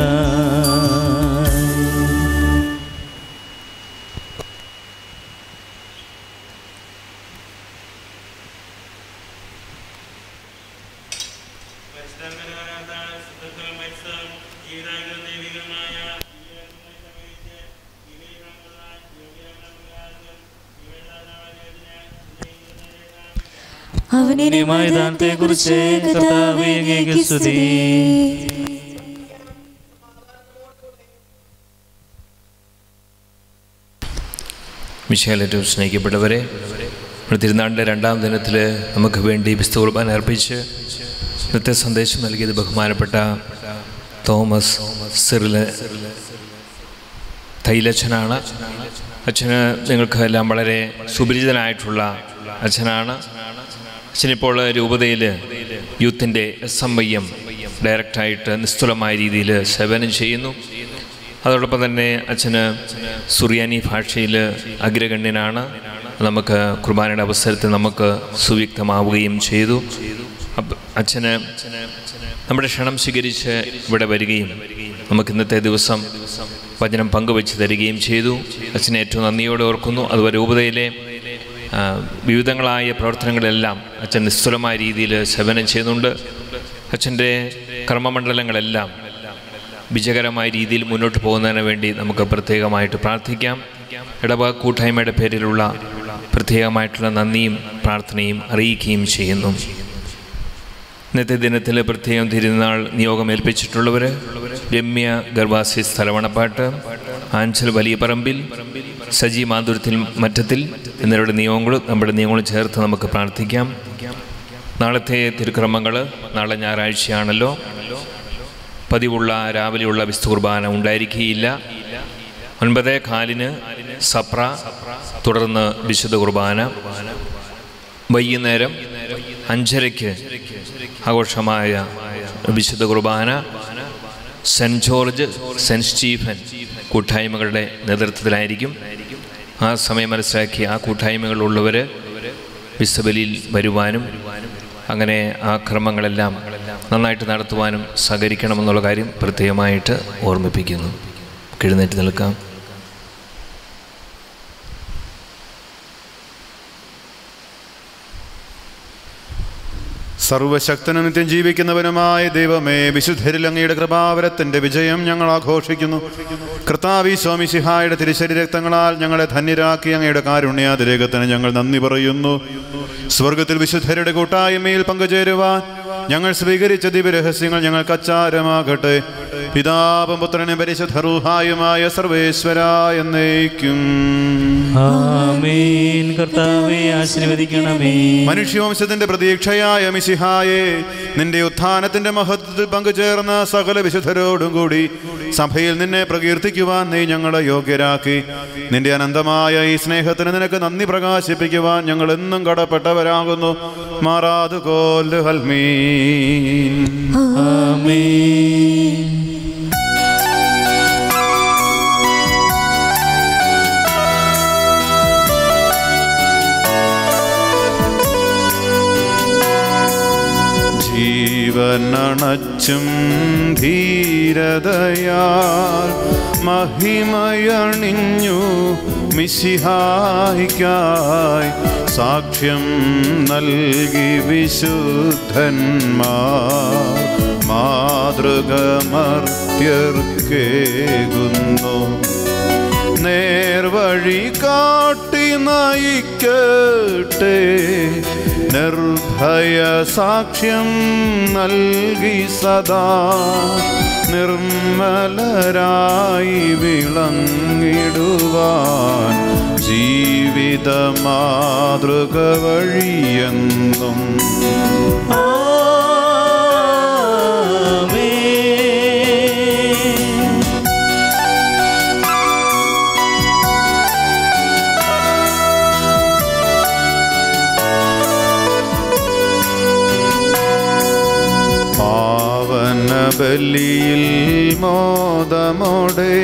അവനെ മൈതാനത്തെ കുറിച്ച് കർത്താവേ അങ്ങേക്ക് സ്തുതി മിശേലേറ്റവും സ്നേഹിക്കപ്പെട്ടവരെ നമ്മുടെ തിരുനാളിൻ്റെ രണ്ടാം ദിനത്തിൽ നമുക്ക് വേണ്ടി വിസ്തു കുർബാന അർപ്പിച്ച് ഇന്നത്തെ സന്ദേശം നൽകിയത് ബഹുമാനപ്പെട്ട തോമസ് സിറില് തൈലച്ഛനാണ് അച്ഛന് നിങ്ങൾക്ക് എല്ലാം വളരെ സുപരിചിതനായിട്ടുള്ള അച്ഛനാണ് അച്ഛനിപ്പോൾ രൂപതയിൽ യൂത്തിൻ്റെ എസ് എം ഐ എം ഡയറക്റ്റായിട്ട് നിസ്തുലമായ രീതിയിൽ സേവനം ചെയ്യുന്നു അതോടൊപ്പം തന്നെ അച്ഛന് സുറിയാനി ഭാഷയിൽ അഗ്രഗണ്യനാണ് നമുക്ക് കുർബാനയുടെ അവസരത്തിൽ നമുക്ക് സുവ്യക്തമാവുകയും ചെയ്തു അപ്പ- അച്ഛന് നമ്മുടെ ക്ഷണം സ്വീകരിച്ച് ഇവിടെ വരികയും നമുക്ക് ഇന്നത്തെ ദിവസം വചനം പങ്കുവെച്ച് തരികയും ചെയ്തു അച്ഛനെ ഏറ്റവും നന്ദിയോടെ ഓർക്കുന്നു അതുപോലെ രൂപതയിലെ ആ, വിവിധങ്ങളായ പ്രവർത്തനങ്ങളെല്ലാം അച്ഛൻ നിസ്തുലമായ രീതിയിൽ സേവനം ചെയ്യുന്നുണ്ട് അച്ഛൻ്റെ കർമ്മമണ്ഡലങ്ങളെല്ലാം വിജയകരമായ രീതിയിൽ മുന്നോട്ട് പോകുന്നതിന് വേണ്ടി നമുക്ക് പ്രത്യേകമായിട്ട് പ്രാർത്ഥിക്കാം ഇടവ കൂട്ടായ്മയുടെ പേരിലുള്ള പ്രത്യേകമായിട്ടുള്ള നന്ദിയും പ്രാർത്ഥനയും അറിയിക്കുകയും ചെയ്യുന്നു ഇന്നത്തെ ദിനത്തിൽ പ്രത്യേകം തിരുനാൾ നിയോഗം ഏൽപ്പിച്ചിട്ടുള്ളവർ രമ്യ ഗർഭാസി സ്ഥലവണപ്പാട്ട് ആഞ്ചൽ വലിയ പറമ്പിൽ സജി മാധുരത്തിൽ മറ്റത്തിൽ എന്നിവരുടെ നിയമങ്ങൾ നമ്മുടെ നിയമങ്ങൾ ചേർത്ത് നമുക്ക് പ്രാർത്ഥിക്കാം നാളത്തെ തിരുക്രമങ്ങൾ നാളെ ഞായറാഴ്ചയാണല്ലോ പതിവുള്ള രാവിലെയുള്ള വിസ്തു കുർബാന ഉണ്ടായിരിക്കുകയില്ല ഒൻപത് കാലിന് സപ്ര തുടർന്ന് വിശുദ്ധ കുർബാന വൈകുന്നേരം അഞ്ചരയ്ക്ക് ആഘോഷമായ വിശുദ്ധ കുർബാന സെൻറ്റ് ജോർജ് സെൻറ്റ് സ്റ്റീഫൻ കൂട്ടായ്മകളുടെ നേതൃത്വത്തിലായിരിക്കും ആ സമയം മനസ്സിലാക്കി ആ കൂട്ടായ്മകളിലുള്ളവർ വിശ്വബലിയിൽ വരുവാനും അങ്ങനെ ആ ക്രമങ്ങളെല്ലാം നന്നായിട്ട് നടത്തുവാനും സഹകരിക്കണമെന്നുള്ള കാര്യം പ്രത്യേകമായിട്ട് ഓർമ്മിപ്പിക്കുന്നു എഴുന്നേറ്റ് നിൽക്കാം സർവശക്തനും നിത്യം ജീവിക്കുന്നവനുമായ ദൈവമേ വിശുദ്ധരിൽ അങ്ങയുടെ കൃപാവരത്തിന്റെ വിജയം ഞങ്ങൾ ആഘോഷിക്കുന്നു കർത്താവി സ്വാമി സിഹായുടെ തിരുശരീരക്തങ്ങളാൽ ഞങ്ങളെ ധന്യരാക്കി അങ്ങയുടെ കാരുണ്യാതിരേകത്തിന് ഞങ്ങൾ നന്ദി പറയുന്നു സ്വർഗത്തിൽ വിശുദ്ധരുടെ കൂട്ടായ്മയിൽ പങ്കുചേരുവാൻ ഞങ്ങൾ സ്വീകരിച്ച ദിവ്യരഹസ്യങ്ങൾ ഞങ്ങൾക്ക് അച്ചാരമാകട്ടെ പിതാവും പുത്രനും പരിശുദ്ധ റൂഹായുമായ സർവേശ്വര എന്നേക്കും ആമേൻ കർത്താവെ ആശീർവദിക്കണമേ മനുഷ്യവംശത്തിന്റെ പ്രതീക്ഷയായ മിശിഹായെ നിന്റെ ഉത്ഥാനത്തിന്റെ മഹത്വത്തിൽ പങ്കുചേർന്ന സകല വിശുദ്ധരോടും കൂടി സഭയിൽ നിന്നെ പ്രകീർത്തിക്കുവാൻ നീ ഞങ്ങളെ യോഗ്യരാക്കി നിന്റെ അനന്തമായ ഈ സ്നേഹത്തിന് നിനക്ക് നന്ദി പ്രകാശിപ്പിക്കുവാൻ ഞങ്ങൾ എന്നും കടപ്പെട്ടവരാകുന്നു മാറാതു കോല് ഹൽമീൻ ആമേൻ ും ജീവനണച്ചും ധീരതയാൽ മഹിമയണിഞ്ഞു മിശിഹായിക്കായി സാക്ഷ്യം നൽകി വിശുദ്ധന്മാർ മാതൃകമർത്യർക്കേകുന്നു നേർവഴി കാട്ടി നയിക്കട്ടെ നിർഭയ സാക്ഷ്യം നൽകി സദാ നിർമ്മലരായി വിളങ്ങിടുവാൻ ജീവിത മാതൃക വഴിയെന്നും ആമേൻ പാവന ബലിയിൽ മോദമോടെ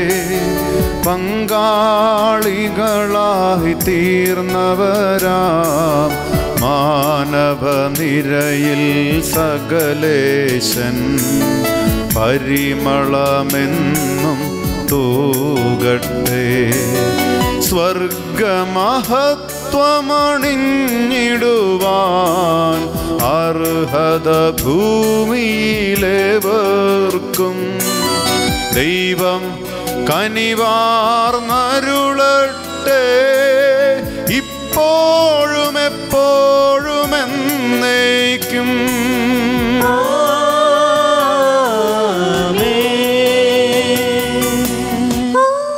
പങ്കാളികളായി തീർന്നവരാം മാനവ നിരയിൽ സകലേശൻ പരിമളമെന്നും തൂകട്ടെ സ്വർഗമഹത്വമണിഞ്ഞിടുവാൻ അർഹത ഭൂമിയിലേവർക്കും ദൈവം കനിവാർന്നരുളട്ടെ ഇപ്പോഴും എപ്പോഴും എന്നേക്കും ആമേൻ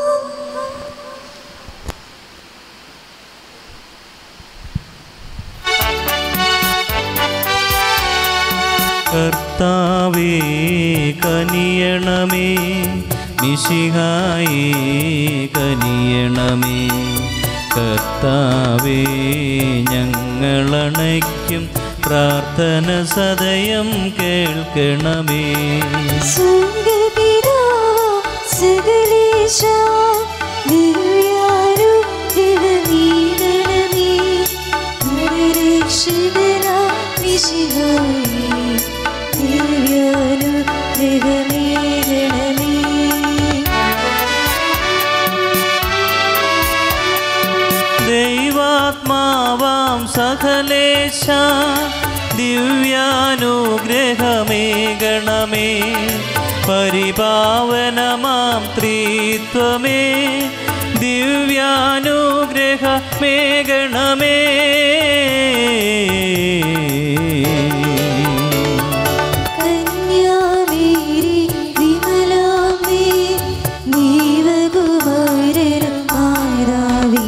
കർത്താവേ കനിയണമേ നിശിഹായേ കനിയണമേ കർത്താവേ ഞങ്ങളണയ്ക്കും പ്രാർത്ഥന സദയം കേൾക്കണമേ സ്വർഗപിതാ സകലേശ ദിവ്യാരുഗ്യവീരണമേ നരരക്ഷകനാ മിശിഹായേ ദിവ്യാനുഗ്രഹമേരണമേ ദൈവാത്മാവാം സകലേശ ദിവ്യാനുഗ്രഹമേകണമേ പരിപാവനമാം ത്രിത്വമേ ദിവ്യാനുഗ്രഹമേകണമേ കന്യാമേരി വിമലാമേ ദൈവകുമാരനും മാതാവേ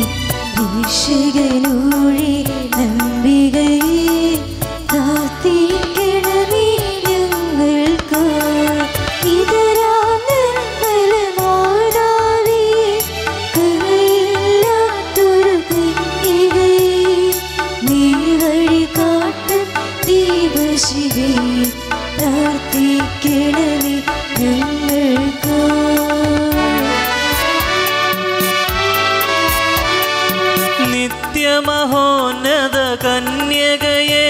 രക്ഷകനൂഴി നമ്പികയെ പ്രാർത്ഥിക്കണമേ ഞങ്ങൾക്ക് ഇതരാം നിർമ്മല മാതാവേ കരയില്ലാത്തൊരു കന്യകയെ നീ വഴി കാട്ടും ദീപശിവേ പ്രാർത്ഥിക്കണമേ ഞങ്ങൾക്ക് നിത്യമഹോന്നത കന്യകയെ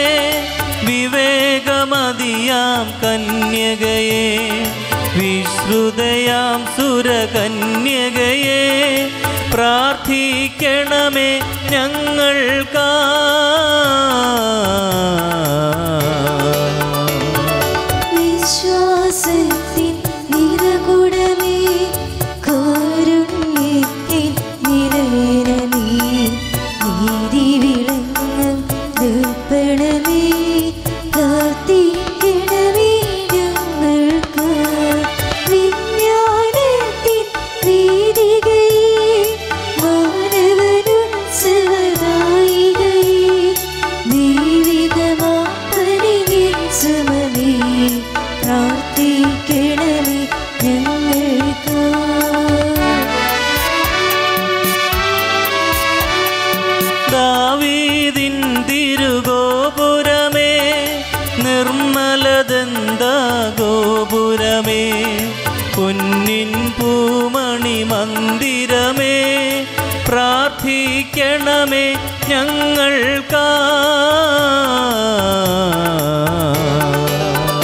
വിവേകമതിയാം കന്യകയെ വിശ്രുതയാം സുരകന്യകയെ പ്രാർത്ഥിക്കണമേ ഞങ്ങൾക്കാ വിശ്വാസത്തിൻ നിറകുടമേ കാരുണ്യത്തിൻ നിലയനമേ നീതി വിളങ്ങും ദർപ്പണമേ പ്രാർത്ഥിക്കണമേ ഞങ്ങൾക്ക് വിജ്ഞാനത്തിൻ വേദികയെ മാനവനുത്സവനായികയെ ദൈവികമാപ്പനിൽ സുമതി പ്രാർത്ഥിക്കണമേ ഞങ്ങൾക്ക് ദാവീദിൻ തിരുഗോപുരമേ നിർമ്മലദന്ത ഗോപുരമേ പൊന്നിൻ പൂമണി മന്ദിരമേ പ്രാർത്ഥിക്കണമേ ഞങ്ങൾക്കാ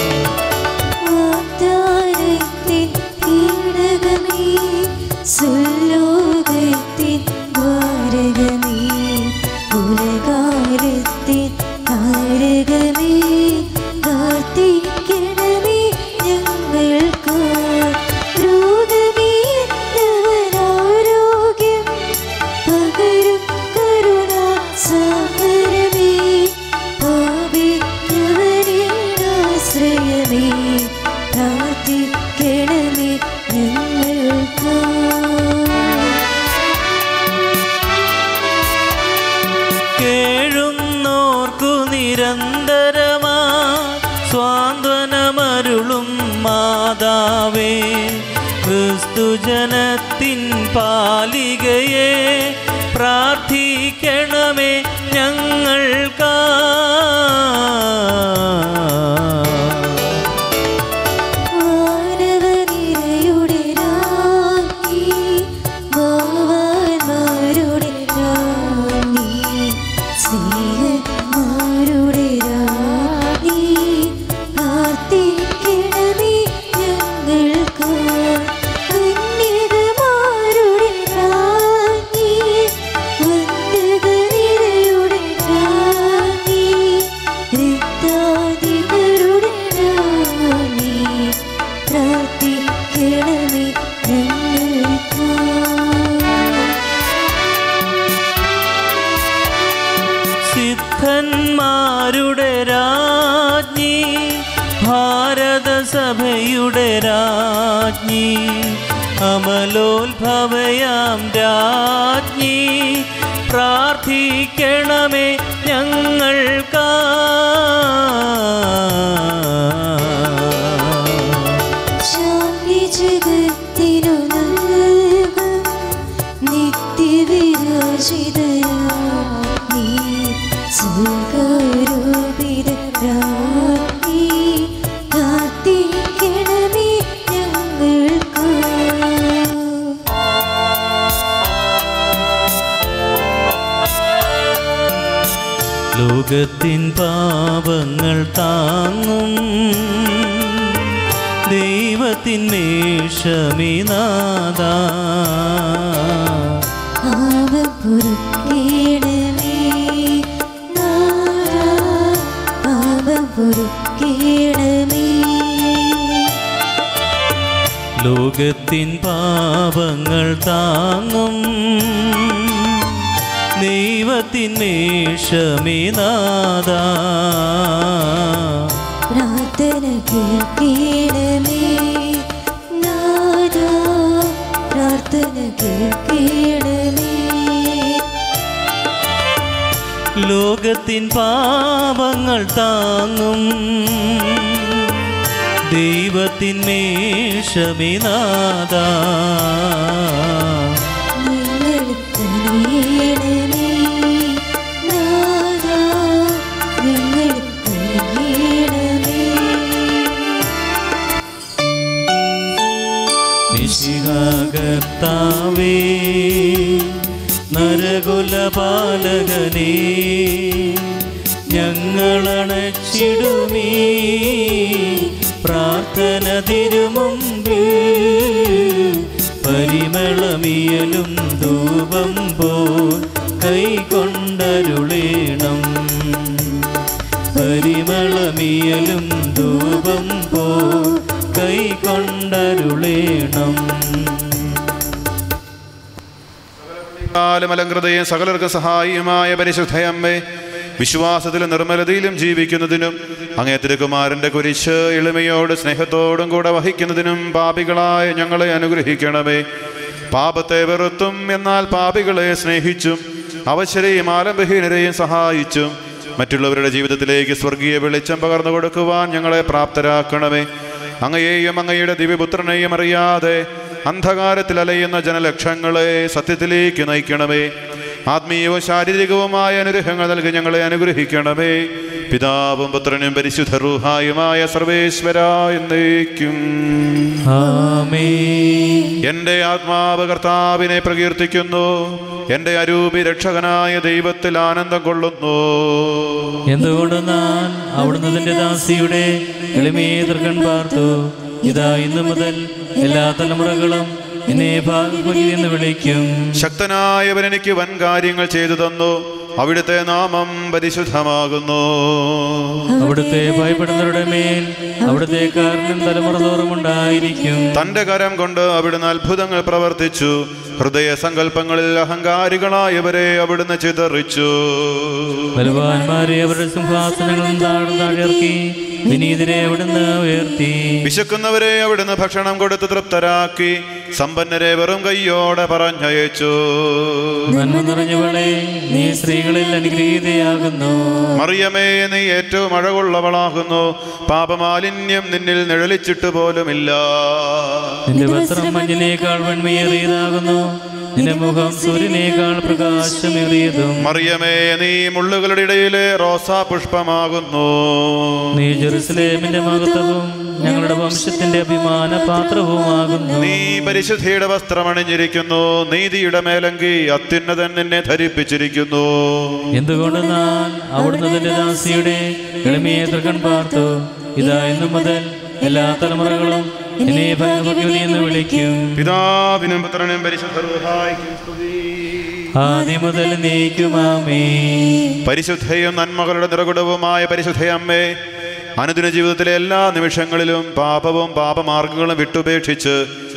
കർത്താവേ ക്രിസ്തുജനത്തിൻ പാലികയെ പ്രാർത്ഥിക്കണമേ ഞങ്ങൾക്കാ മാനവനിരയുടെ രാജ്ഞി, മാവാന്മാരുടെ രാജ്ഞി, സ്നേഹന്മാരുടെ രാജ്ഞി, പ്രാർത്ഥിക്കണമേ ഞങ്ങൾക്കായി. കന്യകമാരുടെ രാജ്ഞി, വന്ദകനിരയുടെ രാജ്ഞി, രക്താധിപരുടെ രാജ്ഞി, പ്രാർത്ഥിക്കണമേ ഞങ്ങൾക്കായി. സിദ്ധന്മാരുടെ രാജ്ഞി ഭാരതസഭയുടെ രാജ്ഞി അമലോത്ഭവയാം രാജ്ഞി പ്രാർത്ഥിക്കണമേ ഞങ്ങൾക്കാ ശാന്തി ജഗത്തിനു നൽകും നിത്യവിരാജിതരാജ്ഞി, സുഖരൂപിതരാജ്ഞി, പ്രാർത്ഥിക്കണമേ ഞങ്ങൾക്കായി. ലോകത്തിൻ പാപങ്ങൾ താങ്ങും ദൈവത്തിൻ മേഷമിനാദ പാപം പൊറുക്കേണമേ നാഥാ, പാപം പൊറുക്കേണമേ ലോകത്തിൻ പാപങ്ങൾ താങ്ങും ദൈവത്തിൻ മേഷമിനാദ പ്രാർത്ഥന കേൾക്കണമേ നാഥാ പ്രാർത്ഥന കേൾക്കണമേ ലോകത്തിൻ പാപങ്ങൾ താങ്ങും ദൈവത്തിൻ മേഷമിനാദ നിങ്ങൾ തനിയണമേ നാഥാ നിങ്ങൾ തനിയണമേ നിശിഹാകർത്താവേ നരകുലപാലകനേ ഞങ്ങളണച്ചിടുമീ പ്രാർത്ഥന തിരുമുമ്പിൽ പരിമളമിയലും ധൂപം പോൽ കൈകൊണ്ടരുളേണം പരിമളമിയലും ധൂപം പോ കൈകൊണ്ടരുളേണം കാലം അലങ്കൃതയും സകലർക്കും സഹായിയുമായ പരിശുദ്ധയമ്മേ വിശ്വാസത്തിലും നിർമ്മലതയിലും ജീവിക്കുന്നതിനും അങ്ങേ തിരുക്കുമാരൻ്റെ കുരിശ് എളിമയോട് സ്നേഹത്തോടും കൂടെ വഹിക്കുന്നതിനും പാപികളായ ഞങ്ങളെ അനുഗ്രഹിക്കണമേ പാപത്തെ വെറുത്തും എന്നാൽ പാപികളെ സ്നേഹിച്ചും അവശരെയും ആലംബഹീനരെയും സഹായിച്ചും മറ്റുള്ളവരുടെ ജീവിതത്തിലേക്ക് സ്വർഗീയ വെളിച്ചം പകർന്നു കൊടുക്കുവാൻ ഞങ്ങളെ പ്രാപ്തരാക്കണമേ അങ്ങയെയും അങ്ങയുടെ ദിവ്യപുത്രനെയും അറിയാതെ അന്ധകാരത്തിൽ അലയുന്ന ജനലക്ഷങ്ങളെ സത്യത്തിലേക്ക് നയിക്കണമേ ആത്മീയവും ശാരീരികവുമായ അനുഗ്രഹങ്ങൾ നൽകി ഞങ്ങളെ അനുഗ്രഹിക്കണമേ പിതാവും പുത്രനും പരിശുദ്ധ റൂഹായുമായ സർവേശ്വര എന്നേക്കും ആമേൻ എൻ്റെ ആത്മാവ് കർത്താവിനെ പ്രകീർത്തിക്കുന്നു എൻ്റെ അരൂപി രക്ഷകനായ ദൈവത്തിൽ ആനന്ദം കൊള്ളുന്നു എന്തുകൊണ്ടെന്നാൽ അവിടുന്ന് തന്റെ ദാസിയുടെ എളിമയെ തൃക്കൺ പാർത്തു ഇതാ ഇന്നു മുതൽ എല്ലാ തലമുറകളും എന്നെ ഭാഗ്യവതി എന്ന് വിളിക്കും ശക്തനായവൻ എനിക്ക് വൻ കാര്യങ്ങൾ ചെയ്തു തന്നു അവിടുത്തെ നാമം പരിശുദ്ധമാകുന്നു അവിടുത്തെ ഭയപ്പെടുന്നവരുടെ മേൽ അവിടുത്തെ കാരണം തലമുറ തോറും ഉണ്ടായിരിക്കും തന്റെ കരം കൊണ്ട് അവിടുന്ന് അത്ഭുതങ്ങൾ പ്രവർത്തിച്ചു ഹൃദയ സങ്കല്പങ്ങളിൽ അഹങ്കാരികളായവരെ അവിടുന്ന് ചിതറിച്ചു ബലവാന്മാരെ അവരുടെ സിംഹാസനങ്ങളും താഴ്ന്നു താഴിറക്കി വിനീതരെ അവിടുന്ന് ഉയർത്തി വിശക്കുന്നവരെ അവിടുന്ന് ഭക്ഷണം കൊടുത്ത് തൃപ്തരാക്കി സമ്പന്നരെ വെറും കൈയോടെ പറഞ്ഞയച്ചു നന്മ നിറഞ്ഞവളെ നീ സ്ത്രീകളിൽ അനുഗ്രഹീതയാകുന്നു മറിയമേ നീ ഏറ്റവും അഴകുള്ളവളാകുന്നു പാപമാലിന്യം നിന്നിൽ നിഴലിച്ചിട്ട് പോലുമില്ല നിന്റെ വസ്ത്രം മഞ്ഞിനേക്കാൾ വെണ്മയേറിയതാകുന്നു നിന്റെ മുഖം സൂര്യനേക്കാൾ പ്രകാശമേറിയതും മറിയമേ നീ മുള്ളുകളുടെ ഇടയിലെ റോസാ പുഷ്പമാകുന്നു നീ ജെറുസലേമിന്റെ മഹത്വവും ഞങ്ങളുടെ വംശത്തിന്റെ അഭിമാന പാത്രവുമാകുന്നു നീ പരിശുദ്ധിയുടെ വസ്ത്രമണിഞ്ഞിരിക്കുന്നു നീതിയുടെ മേലങ്കി അത്യുന്നതൻ നിന്നെ ധരിപ്പിച്ചിരിക്കുന്നു എന്തുകൊണ്ടെന്നാൽ അവിടുന്ന് തന്റെ ദാസിയുടെ എളിമയെ തൃക്കൺ പാർത്തു ഇതാ ഇന്നു മുതൽ എല്ലാ തലമുറകളും എന്നെ ഭഗവതി എന്ന് വിളിക്കും പിതാവിനും പുത്രനും പരിശുദ്ധ റൂഹായിക്കും സ്തുതി. ആദ്യം മുതൽ നീക്കുമാമേ പരിശുദ്ധയും നന്മകളുടെ നിറകുടവുമായ പരിശുദ്ധയമ്മേ അനുദിന ജീവിതത്തിലെ എല്ലാ നിമിഷങ്ങളിലും പാപവും പാപമാർഗങ്ങളും വിട്ടുപേക്ഷിച്ച്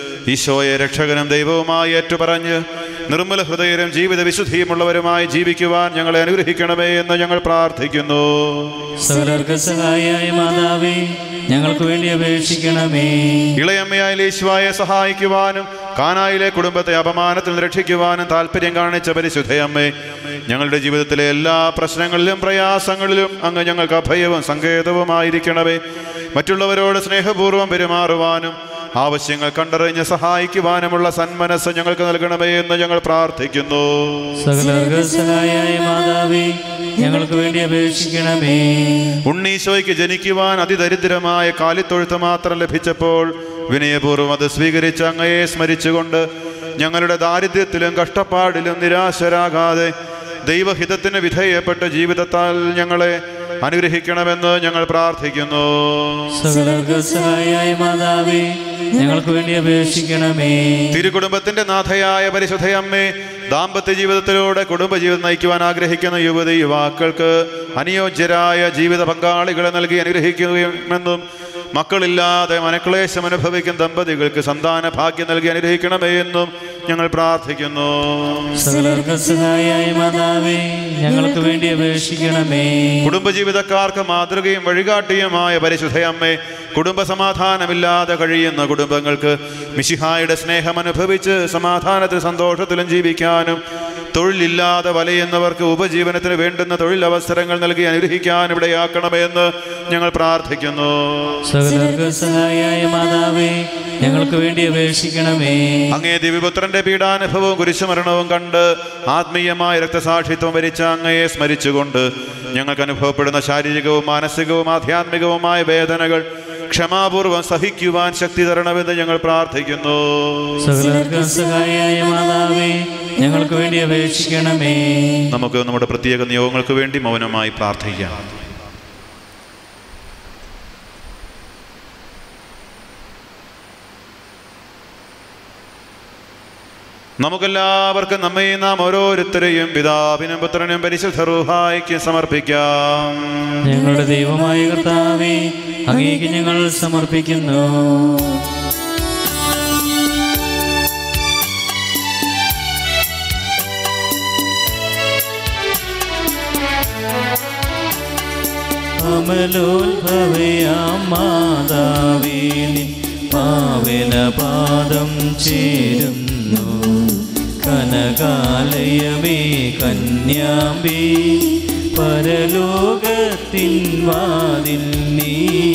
ഈശോയെ രക്ഷകനും ദൈവവുമായി ഏറ്റുപറഞ്ഞ് നിർമ്മല ഹൃദയരും ജീവിത വിശുദ്ധിയുമുള്ളവരുമായി ജീവിക്കുവാൻ ഞങ്ങളെ അനുഗ്രഹിക്കണമേ എന്ന് ഞങ്ങൾ പ്രാർത്ഥിക്കുന്നു സകലർക്ക് സഹായിയായ മാതാവേ ഞങ്ങൾക്ക് വേണ്ടി അപേക്ഷിക്കണമേ ഇളയമ്മയായ ഈശോയെ സഹായിക്കുവാനും കാനായിലെ കുടുംബത്തെ അപമാനത്തിൽ നിന്ന് രക്ഷിക്കുവാനും താല്പര്യം കാണിച്ച പരിശുദ്ധയമ്മേ ഞങ്ങളുടെ ജീവിതത്തിലെ എല്ലാ പ്രശ്നങ്ങളിലും പ്രയാസങ്ങളിലും അങ്ങ് ഞങ്ങൾക്ക് അഭയവും സങ്കേതവുമായിരിക്കണമേ മറ്റുള്ളവരോട് സ്നേഹപൂർവ്വം പെരുമാറുവാനും ആവശ്യങ്ങൾ കണ്ടറിഞ്ഞ് സഹായിക്കുവാനുമുള്ള സന്മനസ് ഞങ്ങൾക്ക് നൽകണമേ എന്ന് ഞങ്ങൾ പ്രാർത്ഥിക്കുന്നു സകലർക്ക് സഹായിയായ മാതാവേ ഞങ്ങൾക്ക് വേണ്ടി അപേക്ഷിക്കണമേ ഉണ്ണീശോയ്ക്ക് ജനിക്കുവാൻ അതിദരിദ്രമായ കാലിത്തൊഴുത്ത് മാത്രം ലഭിച്ചപ്പോൾ വിനയപൂർവ്വം അത് സ്വീകരിച്ച് അങ്ങയെ സ്മരിച്ചുകൊണ്ട് ഞങ്ങളുടെ ദാരിദ്ര്യത്തിലും കഷ്ടപ്പാടിലും നിരാശരാകാതെ ദൈവഹിതത്തിന് വിധേയപ്പെട്ട ജീവിതത്താൽ ഞങ്ങളെ അനുഗ്രഹിക്കണമെന്ന് ഞങ്ങൾ പ്രാർത്ഥിക്കുന്നു സകലർക്ക് സഹായിയായ മാതാവേ ഞങ്ങൾക്ക് വേണ്ടി അപേക്ഷിക്കണമേ തിരുകുടുംബത്തിന്റെ നാഥയായ പരിശുദ്ധയമ്മേ ദാമ്പത്യ ജീവിതത്തിലൂടെ കുടുംബജീവിതം നയിക്കുവാൻ ആഗ്രഹിക്കുന്ന യുവതി യുവാക്കൾക്ക് അനുയോജ്യരായ ജീവിത പങ്കാളികളെ നൽകി അനുഗ്രഹിക്കുകയുമെന്നും മക്കളില്ലാതെ മനക്ലേശം അനുഭവിക്കുന്ന ദമ്പതികൾക്ക് സന്താന ഭാഗ്യം നൽകി അനുഗ്രഹിക്കണമേ എന്നും ഞങ്ങൾ പ്രാർത്ഥിക്കുന്നു സകലർക്ക് സഹായിയായ മാതാവേ ഞങ്ങൾക്ക് വേണ്ടി അപേക്ഷിക്കണമേ കുടുംബജീവിതക്കാർക്ക് മാതൃകയും വഴികാട്ടിയുമായ പരിശുദ്ധയമ്മേ കുടുംബ സമാധാനമില്ലാതെ കഴിയുന്ന കുടുംബങ്ങൾക്ക് മിശിഹായുടെ സ്നേഹം അനുഭവിച്ച് സമാധാനത്തിൽ സന്തോഷത്തിലും ജീവിക്കാനും തൊഴിലില്ലാതെ വലയുന്നവർക്ക് ഉപജീവനത്തിന് വേണ്ടുന്ന തൊഴിലവസരങ്ങൾ നൽകി അനുഗ്രഹിക്കാൻ ഇവിടെയാക്കണമെന്ന് ഞങ്ങൾ പ്രാർത്ഥിക്കുന്നു സകലർക്ക് സഹായിയായ മാതാവേ ഞങ്ങൾക്ക് വേണ്ടി അപേക്ഷിക്കണമേ അങ്ങേ ദിവ്യപുത്രന്റെ പീഡാനുഭവവും കുരിശുമരണവും കണ്ട് ആത്മീയമായ രക്തസാക്ഷിത്വം വരിച്ച അങ്ങയെ സ്മരിച്ചുകൊണ്ട് ഞങ്ങൾക്ക് അനുഭവപ്പെടുന്ന ശാരീരികവും മാനസികവും ആധ്യാത്മികവുമായ വേദനകൾ ക്ഷമാപൂർവം സഹിക്കുവാൻ ശക്തി തരണമെന്ന് ഞങ്ങൾ പ്രാർത്ഥിക്കുന്നു സകലർക്ക് സഹായിയായ മാതാവേ ഞങ്ങൾക്ക് വേണ്ടി അപേക്ഷിക്കണമേ നമുക്ക് നമ്മുടെ പ്രത്യേക നിയോഗങ്ങൾക്ക് വേണ്ടി മൗനമായി പ്രാർത്ഥിക്കാം നമുക്കെല്ലാവർക്കും നമ്മയും നാം ഓരോരുത്തരെയും പിതാവിനും പുത്രനും പരിശുദ്ധ റൂഹായിക്ക് സമർപ്പിക്കാം ഞങ്ങളുടെ ദൈവമായ കർത്താവേ അങ്ങേക്ക് ഞങ്ങൾ സമർപ്പിക്കുന്നു അമലോത്ഭവയാം മാതാവേ നിൻ പാവന പാദം ചേരുന്നു കനകാലയമേ കന്യാമ്പേ പരലോകത്തിൻ വാതിൽ നീ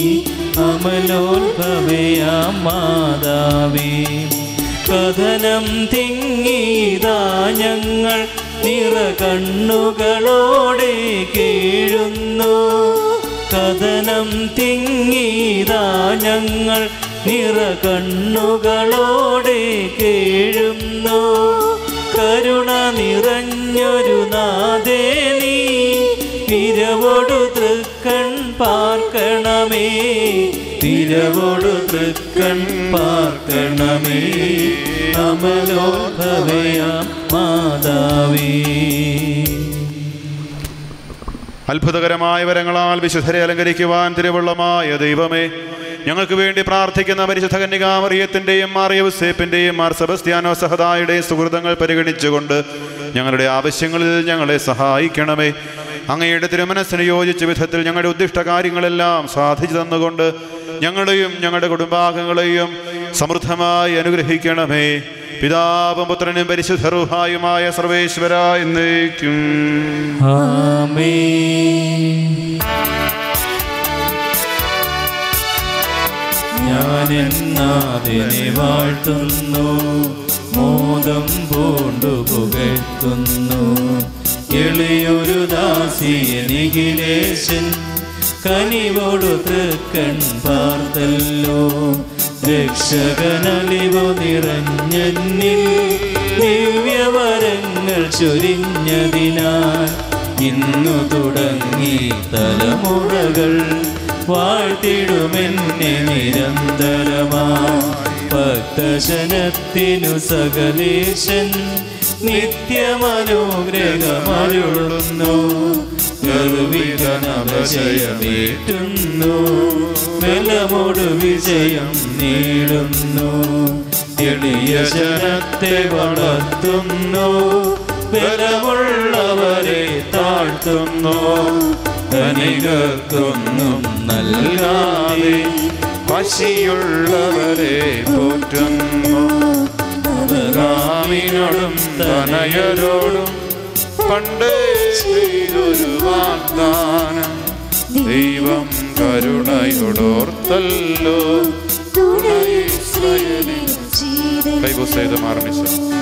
അമലോത്ഭവയാം മാതാവേ കഥനം തിങ്ങിതാ ഞങ്ങൾ നിറ കണ്ണുകളോടെ കേഴുന്നു കഥനം തിങ്ങിതാ ഞങ്ങൾ നിറ കണ്ണുകളോടെ കേഴുന്നു കരുണ നിറഞ്ഞൊരു നാദേ നീ തിരവോടു തൃക്കൺ പാർക്കണമേ തിരവോടു തൃക്കൺ പാർക്കണമേ അമലോഭവയാം മാതാവേ അത്ഭുതകരമായ വരങ്ങളാൽ വിശുദ്ധരെ അലങ്കരിക്കുവാൻ തിരുവുള്ളമായ ദൈവമേ ഞങ്ങൾക്ക് വേണ്ടി പ്രാർത്ഥിക്കുന്ന പരിശുദ്ധ കന്യകാമറിയത്തിൻ്റെയും മാറിയവുസേപ്പിൻ്റെയും മാർ സെബസ്ത്യാനോ സഹദായുടെയും സുഹൃതങ്ങൾ പരിഗണിച്ചുകൊണ്ട് ഞങ്ങളുടെ ആവശ്യങ്ങളിൽ ഞങ്ങളെ സഹായിക്കണമേ അങ്ങയുടെ തിരുമനസ്സിന് യോജിച്ച വിധത്തിൽ ഞങ്ങളുടെ ഉദ്ദിഷ്ട കാര്യങ്ങളെല്ലാം സാധിച്ചു തന്നുകൊണ്ട് ഞങ്ങളെയും ഞങ്ങളുടെ കുടുംബാംഗങ്ങളെയും സമൃദ്ധമായി അനുഗ്രഹിക്കണമേ പിതാവും പുത്രനും പരിശുദ്ധറുഹായുമായ സർവേശ്വര എന്നേക്കും ആമേൻ ഞാൻ എന്നാതിനെ വാഴ്ത്തുന്നു മോദം പൂണ്ടു പുകഴ്ത്തുന്നു എളിയൊരു ദാസിയനിഖിലേശൻ കനിവോടു തൃക്കൺ പാർത്തല്ലോ രക്ഷകനലിവു നിറഞ്ഞന്നിൽ ദിവ്യവരങ്ങൾ ചൊരിഞ്ഞതിനാൽ ഇന്നു തുടങ്ങി തലമുറകൾ വാഴ്ത്തിടുമെന്നെ നിരന്തരമാ ഭക്തജനത്തിനു സകലേശൻ നിത്യമനുഗ്രഹമരുളുന്നു ഗർവികനവജയമേറ്റുന്നു ബലമോട് വിജയം നേടുന്നു എളിയ ജനത്തെ വളർത്തുന്നു ബലമുള്ളവരെ താഴ്ത്തുന്നു ധനികർക്കൊന്നും നൽകാതെ പശിയുള്ളവരെ പോറ്റുന്നു റാമിനോടും തനയരോടും പണ്ടേ ചെയ്തൊരു വാഗ്ദാനം ദൈവം കരുണയോടോർത്തല്ലോ തുണയിൽ ശ്രീ ചെയ്ത കൈപുസ്തകം മാറണിച്ചു